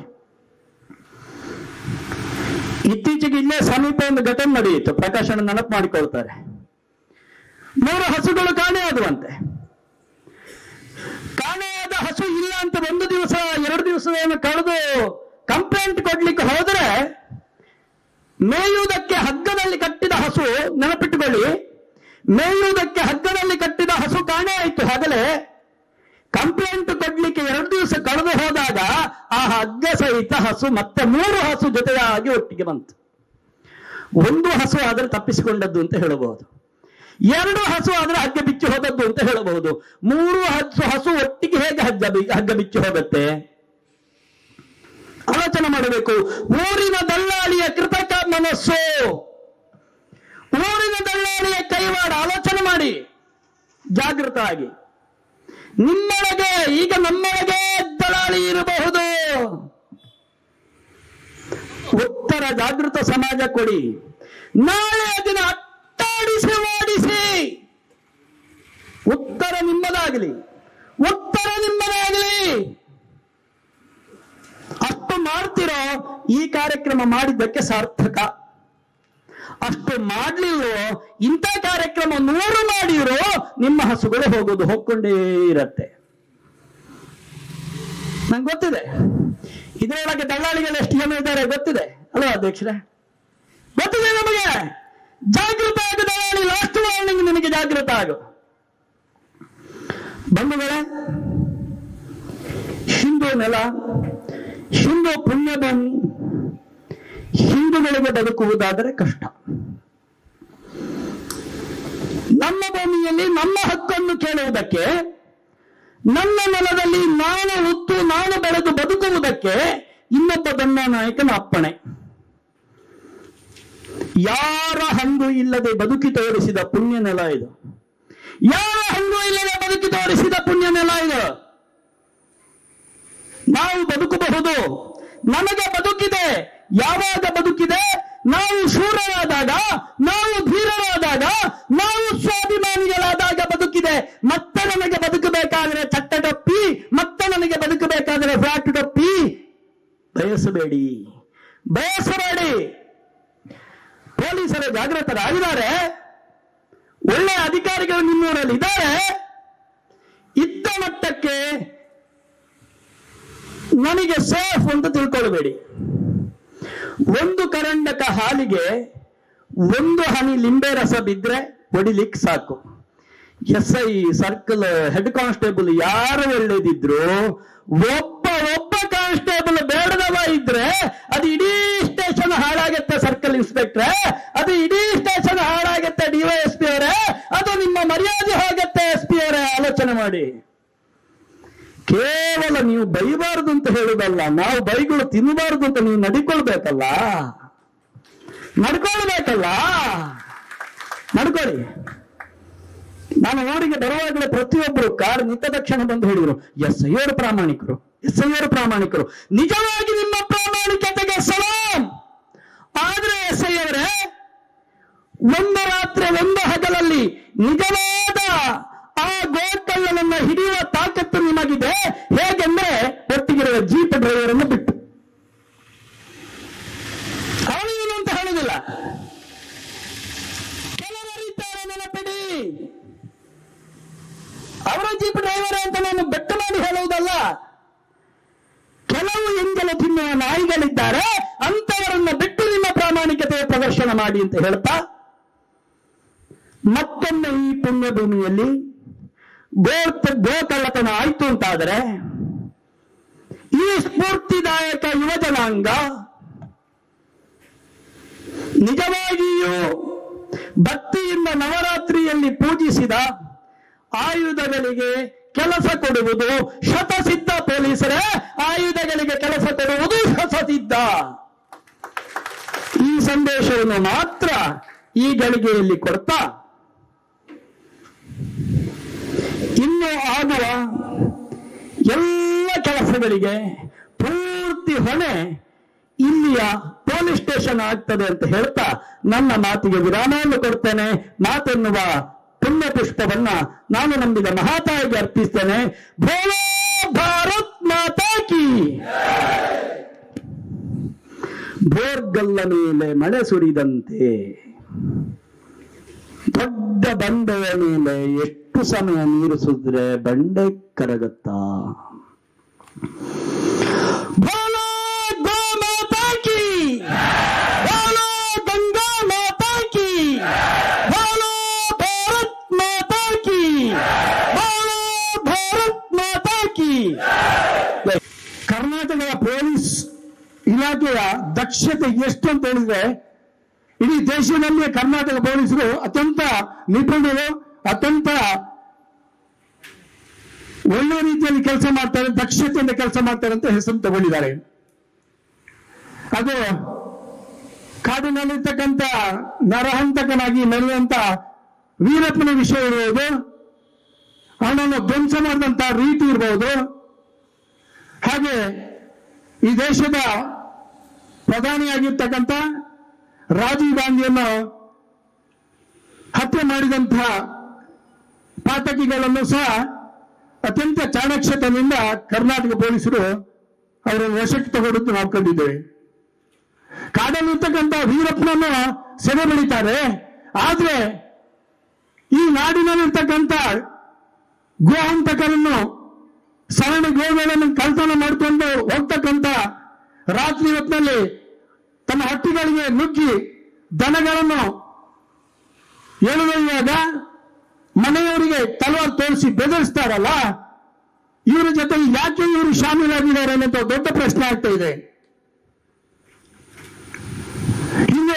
ಇತ್ತೀಚೆಗೆ ಇಲ್ಲೇ ಸಮೀಪ ಒಂದು ಘಟನೆ ನಡೆಯಿತು ಪ್ರಕಾಶನ ನೆನಪು ಮಾಡಿಕೊಳ್ತಾರೆ ಮೂರು ಹಸುಗಳು ಕಾಣೆಯಾದುವಂತೆ ಕಾಣೆಯಾದ ಹಸು ಇಲ್ಲ ಅಂತ ಒಂದು ದಿವಸ ಎರಡು ದಿವಸವನ್ನು ಕಳೆದು ಕಂಪ್ಲೇಂಟ್ ಕೊಡ್ಲಿಕ್ಕೆ ಹೋದ್ರೆ ಮೇಯುವುದಕ್ಕೆ ಹಗ್ಗದಲ್ಲಿ ಕಟ್ಟಿದ ಹಸು ನೆನಪಿಟ್ಟುಕೊಳ್ಳಿ ಮೇಯುವುದಕ್ಕೆ ಹಗ್ಗದಲ್ಲಿ ಕಟ್ಟಿದ ಹಸು ಕಾಣೆ ಆಯಿತು ಹಗಲೇ ಕಂಪ್ಲೇಂಟ್ ಕೊಡ್ಲಿಕ್ಕೆ ಎರಡು ದಿವಸ ಕಳೆದು ಹೋದಾಗ ಆ ಹಗ್ಗ ಸಹಿತ ಹಸು ಮತ್ತೆ ಮೂರು ಹಸು ಜೊತೆಯಾಗಿ ಒಟ್ಟಿಗೆ ಬಂತು ಒಂದು ಹಸು ಆದ್ರೆ ತಪ್ಪಿಸಿಕೊಂಡದ್ದು ಅಂತ ಹೇಳಬಹುದು ಎರಡು ಹಸು ಆದ್ರೆ ಹಗ್ಗ ಬಿಚ್ಚಿ ಹೋದದ್ದು ಅಂತ ಹೇಳಬಹುದು ಮೂರು ಹಸು ಹಸು ಒಟ್ಟಿಗೆ ಹೇಗೆ ಹಗ್ಗ ಬಿ- ಹಗ್ಗ ಬಿಚ್ಚಿ ಹೋಗುತ್ತೆ ಆಲೋಚನೆ ಮಾಡಬೇಕು ಊರಿನ ದಲ್ಲಾಳಿಯ ಕೃತಕ ಮನಸ್ಸು ಊರಿನ ದಲ್ಲಾಳಿಯ ಕೈವಾಡ ಆಲೋಚನೆ ಮಾಡಿ ಜಾಗೃತ ಆಗಿ ನಿಮ್ಮೊಳಗೆ ಈಗ ನಮ್ಮೊಳಗೆ ದಲಾಳಿ ಇರಬಹುದು ಉತ್ತರ ಜಾಗೃತ ಸಮಾಜ ಕೊಡಿ ನಾಳೆ ಅದನ್ನು ಅಟ್ಟಾಡಿಸಿ ಮಾಡಿಸಿ ಉತ್ತರ ನಿಮ್ಮದಾಗಲಿ ಉತ್ತರ ನಿಮ್ಮದಾಗಲಿ ಅಷ್ಟು ಮಾಡ್ತಿರೋ ಈ ಕಾರ್ಯಕ್ರಮ ಮಾಡಿದ್ದಕ್ಕೆ ಸಾರ್ಥಕ ಅಷ್ಟು ಮಾಡ್ಲಿಲ್ವೋ ಇಂಥ ಕಾರ್ಯಕ್ರಮ ನೂರು ಮಾಡಿರೋ ನಿಮ್ಮ ಹಸುಗಳು ಹೋಗೋದು ಹೋಗ್ಕೊಂಡೇ ಇರತ್ತೆ ನಂಗೆ ಗೊತ್ತಿದೆ ಇದರೊಳಗೆ ದಳ್ಳಾಳಿಗಳು ಎಷ್ಟು ಜನ ಇದ್ದಾರೆ ಗೊತ್ತಿದೆ ಅಲ್ವಾ ಅಧ್ಯಕ್ಷರೇ ಗೊತ್ತಿದೆ ನಮಗೆ ಜಾಗೃತ ಆಗು ದಳ್ಳಾಳಿ ಲಾಸ್ಟ್ ವಾರ್ನಿಂಗ್ ನಿನಗೆ ಜಾಗೃತ ಆಗು ಬಂಧುಗಳೇ ಹಿಂದೂ ನೆಲ ಹಿಂದೂ ಪುಣ್ಯಭೂಮಿ ಹಿಂದೂಗಳಿಗೆ ಬದುಕುವುದಾದರೆ ಕಷ್ಟ ನಮ್ಮ ಭೂಮಿಯಲ್ಲಿ ನಮ್ಮ ಹಕ್ಕನ್ನು ಕೇಳುವುದಕ್ಕೆ ನನ್ನ ನೆಲದಲ್ಲಿ ನಾನು ಹುಟ್ಟು ನಾನು ಬೆಳೆದು ಬದುಕುವುದಕ್ಕೆ ಇನ್ನೊಬ್ಬ ದಂಡನಾಯಕನ ಅಪ್ಪಣೆ ಯಾರ ಹಂಗು ಇಲ್ಲದೆ ಬದುಕಿ ತೋರಿಸಿದ ಪುಣ್ಯ ನೆಲ ಇದು ಯಾರ ಹಂಗು ಇಲ್ಲದೆ ಬದುಕಿ ತೋರಿಸಿದ ಪುಣ್ಯ ನೆಲ ಇದು ನಾವು ಬದುಕಬಹುದು ನಮಗೆ ಬದುಕಿದೆ ಯಾವಾಗ ಬದುಕಿದೆ ನಾವು ಶೂರರಾದಾಗ ನಾವು ಧೀರರಾದಾಗ ನಾವು ಸ್ವಾಭಿಮಾನಿಗಳಾದಾಗ ಬದುಕಿದೆ ಮತ್ತೆ ನನಗೆ ಬದುಕಬೇಕಾದ್ರೆ ಚಟ್ಟ ಟಪ್ಪಿ ಮತ್ತೆ ನನಗೆ ಬದುಕಬೇಕಾದ್ರೆ ಫ್ಲಾಟ್ ಟಪ್ಪಿ ಬಯಸಬೇಡಿ ಬಯಸಬೇಡಿ ಪೊಲೀಸರು ಜಾಗೃತರಾಗಿದ್ದಾರೆ ಒಳ್ಳೆ ಅಧಿಕಾರಿಗಳು ನಿಮ್ಮೂರಲ್ಲಿ ಇದ್ದಾರೆ ಇದ್ದ ಮಟ್ಟಕ್ಕೆ ನನಗೆ ಸೇಫ್ ಅಂತ ತಿಳ್ಕೊಳ್ಬೇಡಿ ಒಂದು ಕರಂಡಕ ಹಾಲಿಗೆ ಒಂದು ಹನಿ ಲಿಂಬೆ ರಸ ಬಿದ್ರೆ ಹೊಡಿಲಿಕ್ಕೆ ಸಾಕು S I circle head constable ಯಾರು ಒಳ್ಳೇದಿದ್ರು ಒಬ್ಬ ಒಬ್ಬ ಕಾನ್ಸ್ಟೇಬಲ್ ಬೇಡದವ ಇದ್ರೆ ಅದು ಇಡೀ ಸ್ಟೇಷನ್ ಹಾಳಾಗತ್ತೆ ಸರ್ಕಲ್ ಇನ್ಸ್ಪೆಕ್ಟ್ರೆ ಅದು ಇಡೀ ಸ್ಟೇಷನ್ ಹಾಳಾಗತ್ತೆ ಡಿವೈಎಸ್ಪಿ ಅವರೇ ಅದು ನಿಮ್ಮ ಮರ್ಯಾದೆ ಹೋಗತ್ತೆ ಎಸ್ ಪಿ ಅವರೇ ಆಲೋಚನೆ ಮಾಡಿ ಕೇವಲ ನೀವು ಬೈಬಾರದು ಅಂತ ಹೇಳುದಲ್ಲ ನಾವು ಬೈಗಳು ತಿನ್ನಬಾರದು ಅಂತ ನೀವು ನಡಿಕೊಳ್ಬೇಕಲ್ಲ ನಡ್ಕೊಳ್ಬೇಕಲ್ಲ ನಡ್ಕೊಳ್ಳಿ ನಾನು ಊರಿಗೆ ಬರುವಾಗಲೇ ಪ್ರತಿಯೊಬ್ಬರು ಕಾರ್ ನಿಂತ ತಕ್ಷಣ ಬಂದು ಹೇಳಿದ್ರು ಎಸ್ ಐ ಅವರು ಪ್ರಾಮಾಣಿಕರು ಎಸ್ ಐ ಅವರು ಪ್ರಾಮಾಣಿಕರು ನಿಜವಾಗಿ ನಿಮ್ಮ ಪ್ರಾಮಾಣಿಕತೆಗೆ ಸಲಾಂ ಆದ್ರೆ ಎಸ್ ಐ ಅವರೇ ಒಂದು ರಾತ್ರಿ ಒಂದು ಹಗಲಲ್ಲಿ ನಿಜವಾದ ಆ ಗೋಕಳ್ಳನನ್ನ ಹಿಡಿಯುವ ತಾಕತ್ತು ನಿಮಗಿದೆ ಹೇಗೆಂದ್ರೆ ಒಟ್ಟಿಗಿರುವ ಜೀಪ್ ಡ್ರೈವರ್ ಅನ್ನು ಬಿಟ್ಟು ಬಾಕಲು ತಿನ್ನುವ ನಾಯಿಗಳಿದ್ದಾರೆ ಅಂತವರನ್ನ ಬಿಟ್ಟು ನಿಮ್ಮ ಪ್ರಾಮಾಣಿಕತೆಯ ಪ್ರದರ್ಶನ ಮಾಡಿ ಅಂತ ಹೇಳ್ತಾ ಮತ್ತೊಮ್ಮೆ ಈ ಪುಣ್ಯಭೂಮಿಯಲ್ಲಿ ಗೋ ಗೋ ಕಳ್ಳತನ ಆಯ್ತು ಅಂತಾದರೆ ಈ ಸ್ಫೂರ್ತಿದಾಯಕ ಯುವ ಜನಾಂಗ ನಿಜವಾಗಿಯೂ ಭಕ್ತಿಯಿಂದ ನವರಾತ್ರಿಯಲ್ಲಿ ಪೂಜಿಸಿದ ಆಯುಧಗಳಿಗೆ ಕೆಲಸ ಕೊಡುವುದು ಶತಸಿದ್ಧ ಪೊಲೀಸರೇ ಆಯುಧಗಳಿಗೆ ಕೆಲಸ ಕೊಡುವುದು ಶತಸಿದ್ಧ ಈ ಸಂದೇಶವನ್ನು ಮಾತ್ರ ಈ ಗಳಿಗೆಯಲ್ಲಿ ಕೊಡ್ತಾ ಇನ್ನು ಆಗುವ ಎಲ್ಲ ಕೆಲಸಗಳಿಗೆ ಪೂರ್ತಿ ಹೊಣೆ ಇಲ್ಲಿಯ ಪೊಲೀಸ್ ಸ್ಟೇಷನ್ ಆಗ್ತದೆ ಅಂತ ಹೇಳ್ತಾ ನನ್ನ ಮಾತಿಗೆ ವಿರಾಮವನ್ನು ಕೊಡ್ತೇನೆ ಮಾತೆನ್ನುವ ಪುಣ್ಯ ಪುಷ್ಪವನ್ನ ನಾನು ನಂಬಿದ ಮಹಾತಾಯಿಗೆ ಅರ್ಪಿಸ್ತೇನೆ ಭೋಲೋ ಭಾರತ್ ಮಾತಾ ಕಿ ಭೋರ್ಗಲ್ಲ ಮೇಲೆ ಮಳೆ ಸುರಿದಂತೆ ದೊಡ್ಡ ಬಂಡೆಯ ಮೇಲೆ ಎಷ್ಟು ಸಮಯ ನೀರು ಸುರಿದ್ರೆ ಬಂಡೆ ಕರಗತ್ತಾ ಭೋಲೋ ಗೋ ಮಾತಾ ಕಿ ಭೋಲೋ ಗಂಗಾ ಮಾತಾ ಕಿ ಭೋಲೋ ಭಾರತ್ ಮಾತಾ ಕಿ ಭೋಲೋ ಭಾರತ್ ಮಾತಾ ಕಿ ಕರ್ನಾಟಕದ ಪೊಲೀಸ್ ಇಲಾಖೆಯ ದಕ್ಷತೆ ಎಷ್ಟು ಅಂತ ಹೇಳಿದ್ರೆ ಇಡೀ ದೇಶದಲ್ಲಿಯೇ ಕರ್ನಾಟಕ ಪೊಲೀಸರು ಅತ್ಯಂತ ನಿಪುಣರು ಅತ್ಯಂತ ಒಳ್ಳೆ ರೀತಿಯಲ್ಲಿ ಕೆಲಸ ಮಾಡ್ತಾರೆ ದಕ್ಷತೆಯಿಂದ ಕೆಲಸ ಮಾಡ್ತಾರೆ ಅಂತ ಹೆಸರು ತಗೊಂಡಿದ್ದಾರೆ ಅದು ಕಾಡಿನಲ್ಲಿರ್ತಕ್ಕಂಥ ನರಹಂತಕನಾಗಿ ಮೆರೆಯುವಂತ ವೀರಪ್ಪನ ವಿಷಯ ಇರುವುದು ಅವನನ್ನು ಧ್ವಂಸ ಮಾಡಿದಂತ ರೀತಿ ಇರಬಹುದು ಹಾಗೆ ಈ ದೇಶದ ಪ್ರಧಾನಿಯಾಗಿರ್ತಕ್ಕಂಥ ರಾಜೀವ್ ಗಾಂಧಿಯನ್ನು ಹತ್ಯೆ ಮಾಡಿದಂತಹ ಪಾತಕಿಗಳನ್ನು ಸಹ ಅತ್ಯಂತ ಚಾಣಕ್ಷತನಿಂದ ಕರ್ನಾಟಕ ಪೊಲೀಸರು ಅವರನ್ನು ವಶಕ್ಕೆ ತಗೊಂಡು ನಾವು ಕಂಡಿದ್ದೇವೆ ಕಾಡಲ್ಲಿರ್ತಕ್ಕಂಥ ವೀರಪ್ಪನನ್ನು ಸೆರೆ ಬಳಿತಾರೆ ಆದ್ರೆ ಈ ನಾಡಿನಲ್ಲಿರ್ತಕ್ಕಂಥ ಗೋಹಂತಕರನ್ನು ಸರಣಿ ಗೋಗಳನ್ನು ಕಳ್ತನ ಮಾಡಿಕೊಂಡು ಹೋಗ್ತಕ್ಕಂಥ ರಾತ್ರಿ ಹೊತ್ತಿನಲ್ಲಿ ತಮ್ಮ ಹಟ್ಟಿಗಳಿಗೆ ನುಗ್ಗಿ ದನಗಳನ್ನು ಎಳೆದೊಯ್ಯುವಾಗ ಮನೆಯವರಿಗೆ ತಲವಾರು ತೋರಿಸಿ ಬೆದರಿಸ್ತಾರಲ್ಲ ಇವರ ಜೊತೆ ಯಾಕೆ ಇವರು ಶಾಮೀಲಾಗಿದ್ದಾರೆ ಅನ್ನೋ ದೊಡ್ಡ ಪ್ರಶ್ನೆ ಆಗ್ತಾ ಇದೆ ಹಿಂದೆ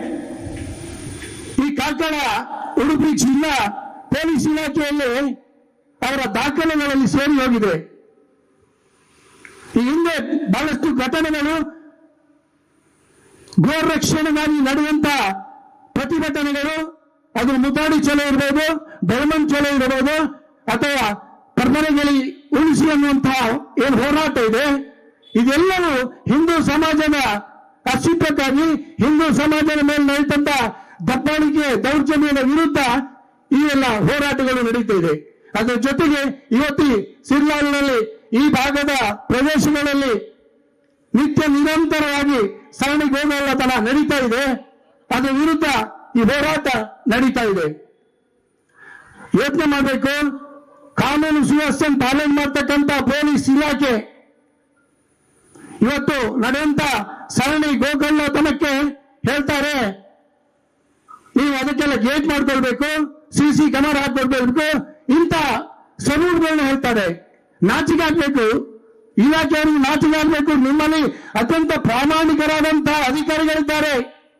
ಈ ಕಾರ್ಕಳ ಉಡುಪಿ ಜಿಲ್ಲಾ ಪೊಲೀಸ್ ಇಲಾಖೆಯಲ್ಲಿ ಅವರ ದಾಖಲೆಗಳಲ್ಲಿ ಸೇರಿ ಹೋಗಿದೆ ಈ ಹಿಂದೆ ಬಹಳಷ್ಟು ಘಟನೆಗಳು ಗೋರಕ್ಷಣೆಗಾಗಿ ನಡೆಯುವಂತ ಪ್ರತಿಭಟನೆಗಳು ಅದು ಮುತಾಡಿ ಚಲೋ ಇರಬಹುದು ಬೆಳಮನ್ ಚಲೋ ಇರಬಹುದು ಅಥವಾ ಪರ್ಮನೆಗಳಿ ಉಳಿಸಿ ಅನ್ನುವಂತಹ ಏನು ಹೋರಾಟ ಇದೆ ಇದೆಲ್ಲವೂ ಹಿಂದೂ ಸಮಾಜದ ಅಸ್ತಿತ್ವಕ್ಕಾಗಿ ಹಿಂದೂ ಸಮಾಜದ ಮೇಲೆ ನಡೀತಂತ ದಬ್ಬಾಳಿಕೆ ದೌರ್ಜನ್ಯದ ವಿರುದ್ಧ ಈ ಎಲ್ಲ ಹೋರಾಟಗಳು ನಡೀತಾ ಇದೆ ಅದರ ಜೊತೆಗೆ ಇವತ್ತು ಸಿರ್ಲಾಲ್ನಲ್ಲಿ ಈ ಭಾಗದ ಪ್ರದೇಶಗಳಲ್ಲಿ ನಿತ್ಯ ನಿರಂತರವಾಗಿ ಸರಣಿ ಗೋಗಲ್ಲತನ ನಡೀತಾ ಇದೆ ಅದರ ವಿರುದ್ಧ ಈ ಹೋರಾಟ ನಡೀತಾ ಇದೆ ಯೋಚನೆ ಮಾಡಬೇಕು ಕಾನೂನು ಸುವ್ಯವಸ್ಥೆಯನ್ನು ಪಾಲನೆ ಮಾಡ್ತಕ್ಕಂಥ ಪೊಲೀಸ್ ಇಲಾಖೆ ಇವತ್ತು ನಡೆಯುವಂತ ಸರಣಿ ಗೋಕಳ್ಳತನಕ್ಕೆ ಹೇಳ್ತಾರೆ ನೀವು ಅದಕ್ಕೆಲ್ಲ ಗೇಟ್ ಮಾಡ್ಕೊಳ್ಬೇಕು ಸಿ ಸಿ ಕ್ಯಾಮರಾ ಹಾಕೊಳ್ಬೇಕು ಇಂಥ ಸಲೂಟ್ಗಳನ್ನ ಹೇಳ್ತಾರೆ ನಾಚಿಕೆ ಆಗ್ಬೇಕು ಇಲಾಖೆಯವರಿಗೆ ನಾಚಿಕೆ ಆಗ್ಬೇಕು ನಿಮ್ಮಲ್ಲಿ ಅತ್ಯಂತ ಪ್ರಾಮಾಣಿಕರಾದಂತಹ ಅಧಿಕಾರಿಗಳಿದ್ದಾರೆ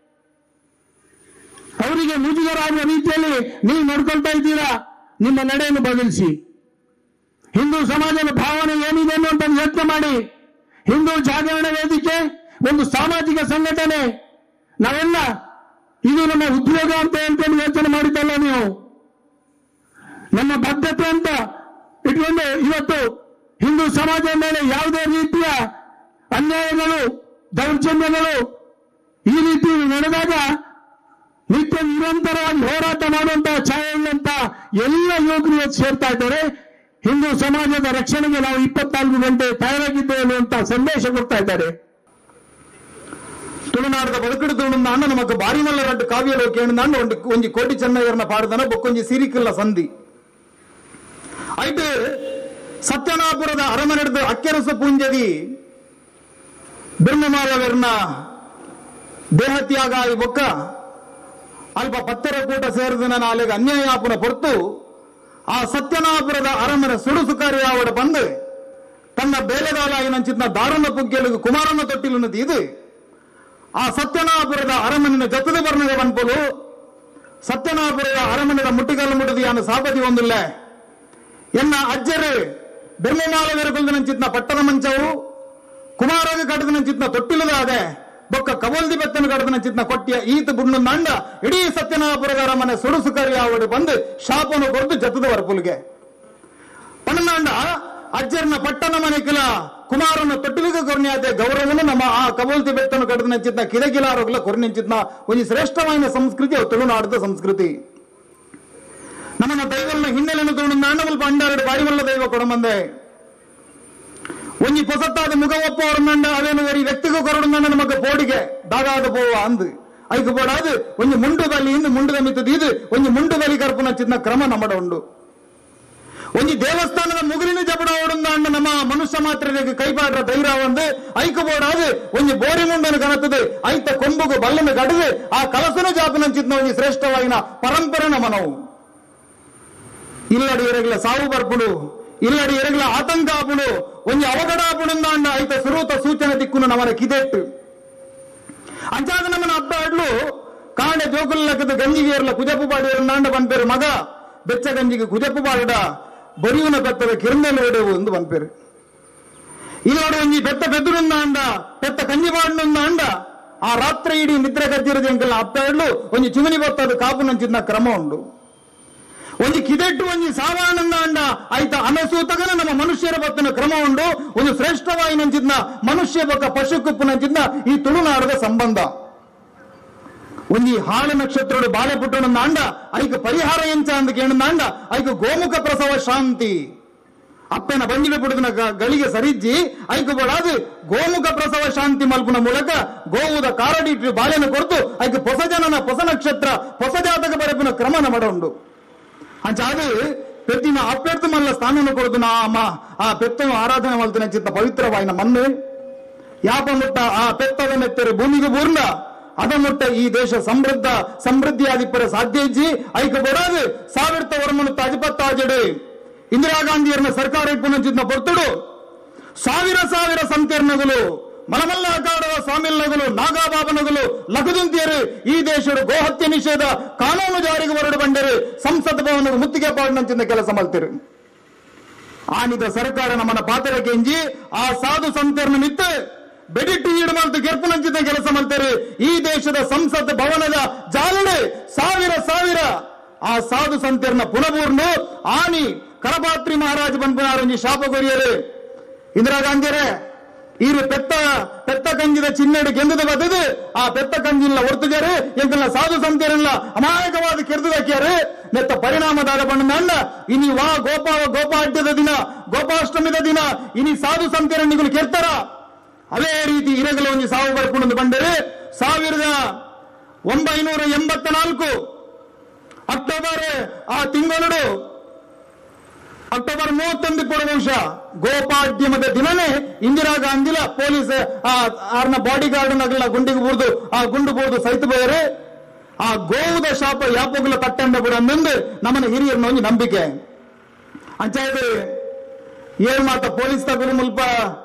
ಅವರಿಗೆ ಮುಜುಗರ ಆಗುವ ರೀತಿಯಲ್ಲಿ ನೀವು ನಡ್ಕೊಳ್ತಾ ಇದ್ದೀರಾ ನಿಮ್ಮ ನಡೆಯನ್ನು ಬದಲಿಸಿ ಹಿಂದೂ ಸಮಾಜದ ಭಾವನೆ ಏನಿದೆ ಅನ್ನುವಂತ ಯೋಚನೆ ಮಾಡಿ ಹಿಂದೂ ಜಾಗರಣ ವೇದಿಕೆ ಒಂದು ಸಾಮಾಜಿಕ ಸಂಘಟನೆ ನಾವೆಲ್ಲ ಇದು ನಮ್ಮ ಉದ್ಯೋಗ ಅಂತ ಹೇಳ್ಕೊಂಡು ಯೋಚನೆ ಮಾಡಿದ್ದಲ್ಲ ನೀವು ನಮ್ಮ ಬದ್ಧತೆ ಅಂತ ಇಟ್ಕೊಂಡು ಇವತ್ತು ಹಿಂದೂ ಸಮಾಜದ ಮೇಲೆ ಯಾವುದೇ ರೀತಿಯ ಅನ್ಯಾಯಗಳು ದೌರ್ಜನ್ಯಗಳು ಈ ರೀತಿ ನಡೆದಾಗ ನಿತ್ಯ ನಿರಂತರವಾಗಿ ಹೋರಾಟ ಮಾಡುವಂತಹ ಛಾಯೆಯುಳ್ಳಂತ ಎಲ್ಲ ಯುವಕರು ಇವತ್ತು ಸೇರ್ತಾ ಇದ್ದಾರೆ ಹಿಂದೂ ಸಮಾಜದ ರಕ್ಷಣೆಗೆ ನಾವು ಇಪ್ಪತ್ನಾಲ್ಕು ಗಂಟೆ ತಯಾರಾಗಿದ್ದೇವೆ ಅನ್ನುವಂತ ಸಂದೇಶ ಕೊಡ್ತಾ ಇದ್ದಾರೆ ತುಳುನಾಡದ ಬದುಕಿಡುತ್ತುಂಡು ಅಣ್ಣ ನಮಕ್ ಬಾರಿ ನಲ್ಲ ರಡ್ಡು ಕಾವ್ಯలో ಕೇಳಿದಾಂಡು ಒಂಜಿ ಒಂಜಿ ಕೋಟಿ ಚೆನ್ನಯ್ಯರ್ನ ಪಾಡ್ದನ ಬೊಕ್ಕೊಂಜಿ ಸಿರಿಕಿಲ್ಲ ಸಂಧಿ ಐಟ್ ಸತ್ಯನಾಪುರದ ಅರಮನೆಡ್ದು ಅಕ್ಕೆರಸ ಪೂಂಜದಿ ಬಿರ್ಮಮಾಲವರ್ನ ದೇಹತ್ಯಾಗ ಆಗಿ ಬೊಕ್ಕ ಅಲ್ಪ ಪತ್ತರ ಕೂಟ ಸೇರಿದ ನಾಲೆಗೆ ಅನ್ಯಾಯ ಆಪುನ ಹೊರತು ಆ ಸತ್ಯನಾಪುರದ ಅರಮನೆ ಸುಡುಸುಕಾರಿ ಆವಡ ಬಂದು ತನ್ನ ಬೇಲೆದಾಲಾಗಿ ನಂಚಿದ್ನ ದಾರುಣ ಪುಗ್ಗೆಲಿಗೆ ಕುಮಾರನ ತೊಟ್ಟಿಲು ಇದು ಆ ಸತ್ಯನಾಪುರದ ಅರಮನೆಯ ಜೊತೆಗೆ ಬರ್ನಗೆ ಬಂದ್ಪಲು ಸತ್ಯನಾಪುರದ ಅರಮನೆಯ ಮುಟ್ಟಿಗಲ್ಲು ಮುಟ್ಟಿದ ಯಾನು ಸಾಪತಿ ಒಂದಿಲ್ಲ ಎನ್ನ ಅಜ್ಜರು ಬೆರ್ಮಮಾಲವರ ಕುಲ್ದ ನಂಚಿತ್ನ ಪಟ್ಟದ ಮಂಚವು ಕುಮಾರಗ ಕಡದ ನಂಚಿತ್ನ ತೊಟ್ಟಿಲದ ಅದೆ ಬೊಕ್ಕ ಕವಲ್ದಿ ಬೆತ್ತನ ಕಡದ ನಂಚಿತ್ನ ಕೊಟ್ಟಿಯ ಈತ ಬುಣ್ಣು ನಂಡ ಇಡೀ ಸತ್ಯನಾಪುರದ ಅರಮನೆ ಸುಡುಸುಕರಿ ಆವಡು ಬಂದು ಶಾಪನು ಕೊರದು ಜತದ ವರ್ಪುಲ್ಗೆ ಪಣ್ಣನಾಂಡ ಅಜ್ಜರ್ನ ಪಟ್ಟಣ ಮನೆಕಿಲ ಕುಮಾರನ ತೊಟ್ಟಿಲಿಗ ಕೊರ್ನಿಯಾದೆ ಗೌರವನು ನಮ್ಮ ಆ ಕಬೋಲ್ತಿ ಬೆತ್ತನು ಕಡದ ನಂಚಿತ್ನ ಕಿರಕಿಲಾರೋಗ್ಲ ಕೊರ್ನಿಂಚಿತ್ನ ಒಂದು ಶ್ರೇಷ್ಠವಾದ ಸಂಸ್ಕೃತಿ ಅವು ತುಳುನಾಡದ ಸಂಸ್ಕೃತಿ ನಮ್ಮನ್ನ ದೈವಲ್ನ ಹಿನ್ನೆಲೆಯನ್ನು ತಗೊಂಡು ನಾಂಡವಲ್ಪ ಅಂಡಾರೆಡು ಬಾರಿವಲ್ಲ ದೈವ ಕೊಡಮಂದೆ ಒಂಜಿ ಪೊಸತ್ತಾದ ಮುಖ ಒಪ್ಪವರನ್ನ ಅವೇನು ಒರಿ ವ್ಯಕ್ತಿಗೂ ಕೊರಡು ನಮಗೆ ಪೋಡಿಗೆ ದಾಗಾದ ಪೋವ ಅಂದು ಐಕು ಪೋಡಾದು ಒಂಜಿ ಮುಂಡು ಬಲಿ ಇಂದು ಮುಂಡುದ ಮಿತ್ತದ ಇದು ಒಂಜಿ ಮುಂಡು ಬಲಿ ಕರ್ಪುನ ಚಿನ್ನ ಕ್ರಮ ನಮ್ಮಡ ಉಂಡು ಒಂಜಿ ದೇವಸ್ಥಾನದ ಮುಗುಲಿನ ಜಪಡ ಓಡುಂದ ಅಂಡ ನಮ್ಮ ಮನುಷ್ಯ ಮಾತ್ರರಿಗೆ ಕೈಪಾಡ್ರ ಧೈರ್ಯ ಒಂದು ಐಕು ಬೋಡಾದು ಒಂಜಿ ಬೋರಿ ಮುಂಡನ್ನು ಕನತದು ಐತ ಕೊಂಬುಗು ಬಲ್ಲನ್ನು ಕಡದು ಆ ಕಲಸನ ಜಾಪನ ಚಿತ್ನ ಒಂಜಿ ಶ್ರೇಷ್ಠವಾಗಿನ ಪರಂಪರೆ ನಮನವು ಇಲ್ಲಡಿ ಎರಗಲ ಸಾವು ಬರ್ಪುಡು ಇಲ್ಲಡಿ ಎರಗಲ ಆತಂಕ ಆಪುಡು ಒಂಜಿ ಅವಘಡ ಆಪುಡುಂದ ಅಂಡ ಐತ ಸುರೂತ ಸೂಚನೆ ದಿಕ್ಕುನು ನಮನ ಕಿದೆಟ್ಟು ಅಂಚಾದ ನಮ್ಮನ ಅಪ್ಪ ಆಡ್ಲು ಕಾಂಡೆ ಜೋಕುಲ್ಲಕ್ಕದ ಗಂಜಿಗೆ ಇರಲ ಕುಜಪ್ಪು ಪಾಡಿ ನಾಂಡ ಬಂಪೇರು ಮಗ ಬೆಚ್ಚ ಗಂಜಿಗೆ ಕುಜಪ್ಪು ಪಾಡಡ ಬರಿಯುನ ಬೆತ್ತದ ಕಿರಣೆಲು ಹೊಡೆವು ಎಂದು ಬಂಪೇರು ಇಲ್ಲೋಡು ಒಂಜಿ ಬೆತ್ತ ಬೆದ್ದುರುಂದ ಅಂಡ ಬೆತ್ತ ಕಂಜಿ ಪಾಡಿನುಂದ ಅಂಡ ಆ ರಾತ್ರಿ ಇಡೀ ನಿದ್ರೆ ಕದ್ದಿರದು ಎಂಕಲ್ಲ ಅಪ್ಪ ಆಡ್ಲು ಒಂಜಿ ಚಿಮನಿ ಬತ್ತದ ಕಾಪು ನಂಚಿನ ಕ್ರಮ ಉಂಡು ಒಂದು ಕಿದೆಟ್ಟು ಒಂದು ಸಾವಾನಂದ ಅಂಡ ಆಯ್ತ ಅನಸೂತಗನ ನಮ್ಮ ಮನುಷ್ಯರ ಬತ್ತನ ಕ್ರಮ ಉಂಡು ಒಂದು ಶ್ರೇಷ್ಠವಾಗಿ ನಂಚಿದ್ನ ಮನುಷ್ಯ ಬಕ್ಕ ಪಶು ಕುಪ್ಪು ನಂಚಿದ್ನ ಈ ತುಳುನಾಡದ ಸಂಬಂಧ ಒಂಜಿ ಹಾಳು ನಕ್ಷತ್ರೋಡು ಬಾಳೆ ಪುಟ್ಟಣ ಅಂಡ ಐಕ ಪರಿಹಾರ ಎಂಚ ಅಂದ ಕೇಳಿದ ಅಂಡ ಐಕ ಗೋಮುಖ ಪ್ರಸವ ಶಾಂತಿ ಅಪ್ಪನ ಬಂಜಿನ ಪುಡುದಿನ ಗಳಿಗೆ ಸರಿಜ್ಜಿ ಐಕ ಬೋಡಾದು ಗೋಮುಖ ಪ್ರಸವ ಶಾಂತಿ ಮಲ್ಪುನ ಮೂಲಕ ಗೋವುದ ಕಾರಡಿಟ್ಟು ಬಾಳೆನ ಕೊರತು ಐಕ ಹೊಸ ಜನನ ಹೊಸ ನಕ್ಷತ್ರ ಹೊಸ ಜಾತಕ ಬರಪಿನ ಕ್ರಮನ ಮಾಡ ಉಂಡು ಅಂಚಾದು ಪೆತ್ತಿನ ಅಪ್ಪೆಡ್ತು ಮಲ್ಲ ಸ್ಥಾನವನ್ನು ಕೊಡುದು ನಾ ಅಮ್ಮ ಆ ಪೆತ್ತನು ಆರಾಧನೆ ಮಲ್ತಿನ ಚಿತ್ತ ಪವಿತ್ರವಾಯಿನ ಮಣ್ಣು ಯಾಪ ಮುಟ್ಟ ಆ ಪೆತ್ತದ ನೆತ್ತರೆ ಭೂಮಿಗೆ ಬೂರ್ಣ ಅದ ಮುಟ್ಟ ಈ ದೇಶ ಸಮೃದ್ಧ ಸಮೃದ್ಧಿಯಾದಿಪ್ಪರ ಸಾಧ್ಯ ಇಜ್ಜಿ ಐಕ ಬರೋದು ಸಾವಿರದ ವರ್ಮನುತ್ತ ಅಧಿಪತ್ತಾಜಡು ಇಂದಿರಾ ಗಾಂಧಿಯರನ್ನ ಸರ್ಕಾರ ಇಪ್ಪುನಂಚಿದ್ನ ಪೊರ್ತುಡು ಸಾವಿರ ಸಾವಿರ ಸಂಕೀರ್ಣಗಳು ಮಲಮಲ್ಲ ಅಖಾಡದ ಸ್ವಾಮಿಲ್ನಗಳು ನಾಗಾಬಾಬನಗಳು ಲಘುದುಂತಿಯರು ಈ ದೇಶದ ಗೋಹತ್ಯೆ ನಿಷೇಧ ಕಾನೂನು ಜಾರಿಗೆ ಹೊರಡು ಬಂಡರು ಸಂಸತ್ ಭವನದ ಮುತ್ತಿಗೆ ಪಾಡಿನಂಚಿನ ಕೆಲಸ ಮಲ್ತಿರು ಆನಿದ ಸರ್ಕಾರ ನಮ್ಮನ್ನ ಪಾತ್ರ ಕೆಂಜಿ ಆ ಸಾಧು ಸಂತರನ್ನ ನಿತ್ತು ಬೆಡಿಟ್ಟು ಈಡು ಮಲ್ತು ಗೆರ್ಪುನಂಚಿನ ಕೆಲಸ ಮಲ್ತಾರೆ ಈ ದೇಶದ ಸಂಸತ್ ಭವನದ ಜಾಲಡೆ ಸಾವಿರ ಸಾವಿರ ಆ ಸಾಧು ಸಂತರನ್ನ ಪುನಪೂರ್ಣು ಆನಿ ಕರಪಾತ್ರಿ ಮಹಾರಾಜ ಬಂದ್ಪುನಾರಂಜಿ ಶಾಪ ಕೊರಿಯರು ಇಂದಿರಾ ಗಾಂಧಿಯರೇ ಇರು ಪೆತ್ತ ಪೆತ್ತ ಕಂಜಿದ ಚಿನ್ನಡಿ ಗೆಂದದ ಬದದು ಆ ಪೆತ್ತ ಕಂಜಿನ ಒರ್ತುಜರು ಎಂಕಲ್ಲ ಸಾಧು ಸಂತರಲ್ಲ ಅಮಾಯಕವಾದ ಕೆರೆದುದಾಕ್ಯಾರು ನೆತ್ತ ಪರಿಣಾಮದಾರ ಬಣ್ಣ ಇನಿ ವಾ ಗೋಪಾವ ಗೋಪಾಡ್ಯದ ದಿನ ಗೋಪಾಷ್ಟಮಿದ ದಿನ ಇನಿ ಸಾಧು ಸಂತರನ್ನಿಗಳು ಕೆರ್ತಾರ ಅದೇ ರೀತಿ ಇರಗಲ ಒಂದು ಸಾವು ಬರ್ಕೊಂಡು ಬಂದರೆ ಸಾವಿರದ ಒಂಬೈನೂರ ಎಂಬತ್ತ ನಾಲ್ಕು ಅಕ್ಟೋಬರ್ ಆ ತಿಂಗಳು ಅಕ್ಟೋಬರ್ ಮೂವತ್ತೊಂದು ಬಹುಶ ಗೋಪಾಡ್ಯಮದ ದಿನನೇ ಇಂದಿರಾ ಗಾಂಧಿಲ ಪೊಲೀಸ್ ಆ ಆರ್ನ ಬಾಡಿ ಗಾರ್ಡ್ ನಗಲ ಗುಂಡಿಗೆ ಬೂರ್ದು ಆ ಗುಂಡು ಬೂರ್ದು ಸಹಿತ ಬೇರೆ ಆ ಗೋವುದ ಶಾಪ ಯಾಪಗುಲ ಕಟ್ಟಂಡ ಬಿಡ ಮುಂದೆ ನಮ್ಮನ ಹಿರಿಯರನ್ನ ಒಂದು ನಂಬಿಕೆ ಅಂಚಾಯ್ತು ಏನ್ ಮಾತ ಪೊಲೀಸ್ ತಗುಲು ಮುಲ್ಪ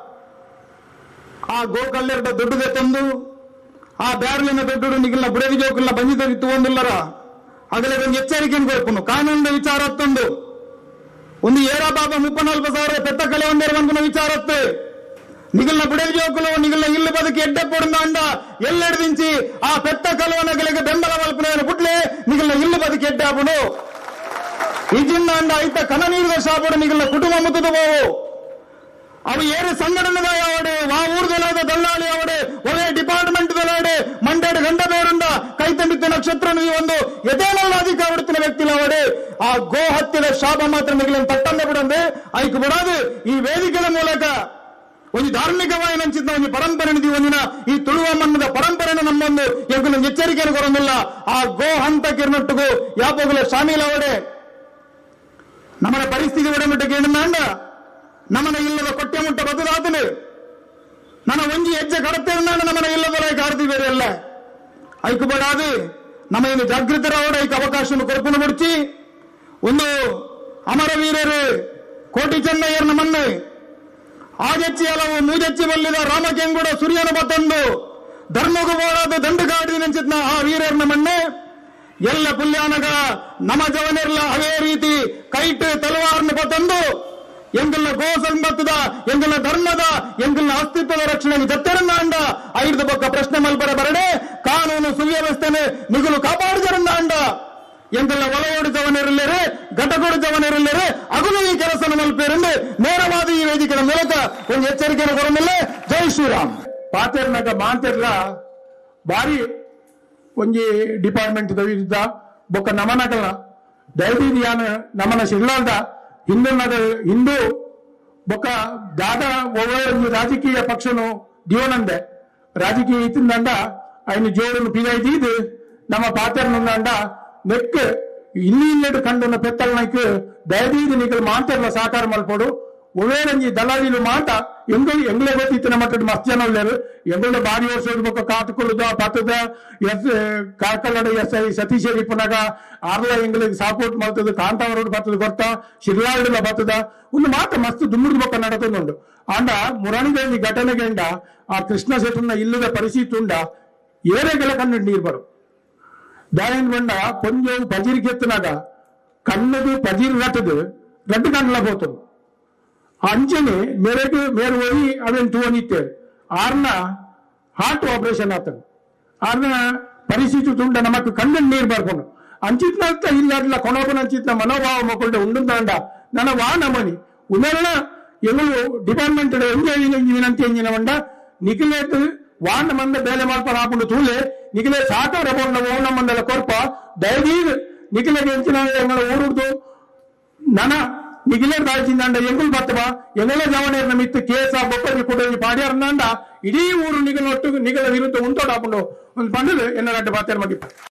ಆ ಗೋಕಲ್ಲೆರಡ ದುಡ್ಡುಗೆ ತಂದು ಆ ಬ್ಯಾರ್ಲಿನ ದುಡ್ಡು ನಿಗಿಲ್ಲ ಬುಡವಿ ಜೋಕಿಲ್ಲ ಬಂದಿದ್ದ ಇತ್ತು ಒಂದಿಲ್ಲರ ಆಗಲೇ ಒಂದು ಎಚ್ಚರಿಕೆಯನ್ನು ಕೊಡ್ಪುನು ಕಾನೂನಿನ ವಿಚಾರ ಹತ್ತೊಂದು ಒಂದು ಏರಾ ಬಾಬಾ ಮುಪ್ಪ ನಲ್ಪ ಸಾವಿರ ಪೆತ್ತ ಕಲೆ ಒಂದೇರು ಬಂದು ವಿಚಾರತ್ತು ನಿಗಲ್ನ ಬುಡಲ್ ಜೋಕುಲು ನಿಗಲ್ನ ಇಲ್ಲು ಬದುಕಿ ಎಡ್ಡೆ ಪೊಡುಂದ ಅಂಡ ಎಲ್ಲೆಡ್ದಿಂಚಿ ಆ ಪೆತ್ತ ಕಲವನಗಳಿಗೆ ಬೆಂಬಲ ಮಲ್ಪನೆಯನ್ನು ಬಿಟ್ಲೆ ನಿಗಲ್ನ ಇಲ್ಲು ಬದುಕಿ ಎಡ್ಡೆ ಆಪುಡು ಇಜಿನ್ನ ಅಂಡ ಐತ ಕನ ನೀರಿದ ಶಾಪಡು ನಿಗಲ್ನ ಕುಟುಂಬ ಮುತ್ತದ ಬೋವು ಅವು ಏರು ಸಂಘಟನೆದ ಯಾವಡೆ ವಾ ಊರ್ದಲಾದ ದಲ್ಲಾಳಿ ಯಾವಡೆ ಒಳ್ಳೆ ಡಿಪಾರ್ಟ್ಮೆಂಟ್ ದಲಾಡೆ ಮಂಡ್ಯದ ಗಂಡ ಬೇರುಂಡ ಕೈತಂಡಿತ್ತು ನಕ್ಷತ್ರ ನೀವು ಒಂದು ಎದೇನಲ್ಲ ಅಧಿಕ ಬಿಡುತ್ತಿನ ವ್ಯಕ್ತಿ ಅವಡೆ ಆ ಗೋ ಹತ್ಯದ ಶಾಪ ಮಾತ್ರ ಮಿಗಿಲಿನ ತಟ್ಟನ್ನ ಬಿಡಂದೆ ಐಕ್ ಬಿಡೋದು ಈ ವೇದಿಕೆಯ ಮೂಲಕ ಒಂದು ಧಾರ್ಮಿಕವಾಗಿ ನಂಚಿದ್ದ ಒಂದು ಪರಂಪರೆ ನಿಧಿ ಒಂದಿನ ಈ ತುಳುವ ಮಣ್ಣದ ಪರಂಪರೆನ ನಮ್ಮೊಂದು ಎಂಕುಲು ಎಚ್ಚರಿಕೆಯನ್ನು ಕೊರೊಂದಿಲ್ಲ ಆ ಗೋ ಹಂತ ಕಿರ್ನೊಟ್ಟಿಗೂ ಯಾಪಗುಲ ಶಾಮೀಲ್ ಅವಡೆ ನಮ್ಮನ ಪರಿಸ್ಥಿತಿ ವಿಡಮಿಟ್ಟು ಕೇಳಿದ ನಮ್ಮನ ಇಲ್ಲದ ಕೊಟ್ಟೆ ಮುಟ್ಟ ಬದಲಾತನೆ ನನ್ನ ನಮ್ಮನ ಒಂಜಿ ಹೆಜ್ಜೆ ಕಡತಿರುನಾಂಡ ನಮ್ಮನ ಇಲ್ಲದಲ್ಲ ಕಾಡ್ತೀವಿ ಎಲ್ಲ ಐಕ್ಯಪಡಾದು ನಮ್ಮ ಇನ್ನು ಜಾಗೃತರವರ ಐಕ ಅವಕಾಶ ಕೊರಪುನ ಮುಡ್ಚಿ ಒಂದು ಅಮರವೀರರು ಕೋಟಿ ಚೆನ್ನಯ್ಯರ್ ನಮ್ಮನ್ನು ಆಜೆಚ್ಚಿ ಹಲವು ಮೂಜೆಚ್ಚಿ ಬಲ್ಲಿದ ರಾಮಕೆಂಗುಡ ಸೂರ್ಯನ ಬತ್ತಂದು ಧರ್ಮಗು ಬೋಡಾದ ದಂಡುಗಾಡಿ ನೆಂಚಿತ್ನ ಆ ವೀರರ್ನ ಮಣ್ಣೆ ಎಲ್ಲ ಪುಲ್ಯಾನಗ ನಮ ಜವನಿರ್ಲ ಅವೇ ರೀತಿ ಕೈಟ್ ತಲವಾರ್ನ ಬತ್ತಂದು ಎಂಗಿಲ್ಲ ಗೋ ಸಂಬತ್ತದ ಎಂಗಿಲ್ಲ ಧರ್ಮದ ಎಂಗಿಲ್ಲ ಅಸ್ತಿತ್ವದ ರಕ್ಷಣೆಗೆ ಜತ್ತರನ್ನ ಅಂಡ ಐದು ಬೊಕ್ಕ ಪ್ರಶ್ನೆ ಮಲ್ಪರ ಬರಡೆ ಕಾನೂನು ಸುವ್ಯವಸ್ಥೆನೆ ಮಿಗುಲು ಕಾಪಾಡಿದರನ್ನ ಅಂಡ ಎಂಗೆಲ್ಲ ಒಳಗೊಡಿದವನಿರಲಿರೆ ಘಟಕೊಡಿದವನಿರಲಿರೆ ಅಗಲು ಈ ಕೆಲಸ ಮಲ್ಪೇರೆಂದು ನೇರವಾದ ಈ ವೇದಿಕೆಯ ಮೂಲಕ ಒಂದು ಎಚ್ಚರಿಕೆಯನ್ನು ಕೊರಮಿಲ್ಲ ಜೈ ಶ್ರೀರಾಮ್ ಪಾತೆರ್ನಾಗ ಮಾಂತೆರ್ಲ ಬಾರಿ ಒಂಜಿ ಡಿಪಾರ್ಟ್ಮೆಂಟ್ ವಿರುದ್ಧ ಬೊಕ್ಕ ನಮನಗಲ ದಯವಿದು ಯಾನ ನಮನ ಸಿಗ್ಲಾರ್ದ ಹಿಂದೂ ನಗ ಹಿಂದೂ ಬೊಕ್ಕ ದಾದ ಒವ್ವ ಒಂಜಿ ರಾಜಕೀಯ ಪಕ್ಷನು ದಿಯೋನಂದೆ ರಾಜಕೀಯ ಇತ್ತಿಂದಂಡ ಅಯ್ನ ಜೋಡನ್ನು ಪಿದೈದೀದು ನಮ್ಮ ಪಾತೆರ್ನಂದ ನೆಕ್ ಇಲ್ಲಿ ಇಲ್ಲಡು ಕಂಡು ಪೆತ್ತಲ್ನಕ್ ದಯದೀದು ನಿಗಲು ಮಾಂತೆರ್ಲ ಸಾಕಾರ ಮಲ್ಪಡು ಒವೇರಂಜಿ ದಲಾಲಿಲು ಮಾತ ಎಂಗಳು ಎಂಗ್ಲೇ ಗೊತ್ತಿತ್ತಿನ ಮಟ್ಟದ ಮಸ್ತ್ ಜನ ಉಳ್ಳೇರು ಎಂಗಳ ಬಾರಿ ವರ್ಷದ ಬೊಕ್ಕ ಕಾತುಕೊಳ್ಳುದ ಪತ್ತದ ಎಸ್ ಕಾರ್ಕಳದ ಎಸ್ ಐ ಸತೀಶ್ ಪುನಗ ಆರ್ಲ ಎಂಗಳಿಗೆ ಸಪೋರ್ಟ್ ಮಾಡ್ತದ ಕಾಂತಾವರೋಡ್ ಬತ್ತದ ಗೊತ್ತ ಶಿರ್ಲಾಡಿಲ ಬತ್ತದ ಒಂದು ಮಾತ ಮಸ್ತ್ ದುಮ್ಮುಡ್ ಬೊಕ್ಕ ನಡತುಂಡು ಆಂಡ ಮುರಾಣಿದೇವಿ ಘಟನೆಗೆಂಡ ಆ ಕೃಷ್ಣ ಶೆಟ್ಟರ್ನ ಇಲ್ಲದ ಪರಿಸ್ಥಿತಿ ಉಂಡ ಏರೆಗೆಲ ಕಣ್ಣು ನೀರು ಬರು ದಾಯನ್ ಬಂಡ ಕೊಂಜವು ಪಜಿರ್ ಕೆತ್ತನಾಗ ಕಣ್ಣದು ಪಜಿರ್ ರಟ್ಟದು ரெண்டு கண்ணுல போத்தது ಅಂಚನೆ ಮೇರೆಗೆ ಮೇರೆ ಹೋಗಿ ಅವೇನ್ ತೂವನಿತ್ತೆ ಆರ್ನ ಹಾರ್ಟ್ ಆಪರೇಷನ್ ಆತನು ಆರ್ನ ಪರಿಸ್ಥಿತಿ ತುಂಡ ನಮಕ್ ಕಣ್ಣಿನ ನೀರು ಬರ್ಕೊಂಡು ಅಂಚಿತ್ನ ಇಲ್ಲ ಕೊನೋಪನ ಅಂಚಿತ್ನ ಮನೋಭಾವ ಮಕ್ಕಳು ಉಂಡುಂದಾಂಡ ನನ್ನ ವಾ ನಮನಿ ಉಮೇರಣ ಎಂಗಳು ಡಿಪಾರ್ಟ್ಮೆಂಟ್ ಎಂಜಾಯ್ ವಿನಂತಿ ಎಂಜಿನ ಮಂಡ ನಿಖಿಲೇತ್ ವಾಂಡ ಮಂದ ಬೇಲೆ ಮಾಡ್ಕೊಂಡು ಹಾಕೊಂಡು ತೂಲೆ ನಿಖಿಲೆ ಸಾಕಾರ ಬೋಂಡ ಓಣ ಮಂದಲ ಕೊರ್ಪ ದಯದೀದ್ ನಿಖಿಲೆಗೆ ಎಂಚಿನ ಎಂಗಳ ಊರುಡ್ದು ನನ ನಿಗಿಲೆ ದಾಳ್ಚಿಂದಾಂಡ ಎಂಗುಲ್ ಬತ್ತವ ಎಂಗಲ ಜವನೇರ್ನ ಮಿತ್ತು ಕೇಸ ಬೊಪ್ಪಲ್ಲಿ ಕೂಡ ಪಾಡ್ಯಾರ್ನಾಂಡ ಇಡೀ ಊರು ನಿಗಲೊಟ್ಟು ನಿಗಲ ವಿರುದ್ಧ ಉಂಟೋಡಾಪುಂಡು ಒಂದು ಪಂಡದು ಎನ್ನ ರಡ್ಡು ಬಾತೇರ್ ಮಗಿಪ್ಪ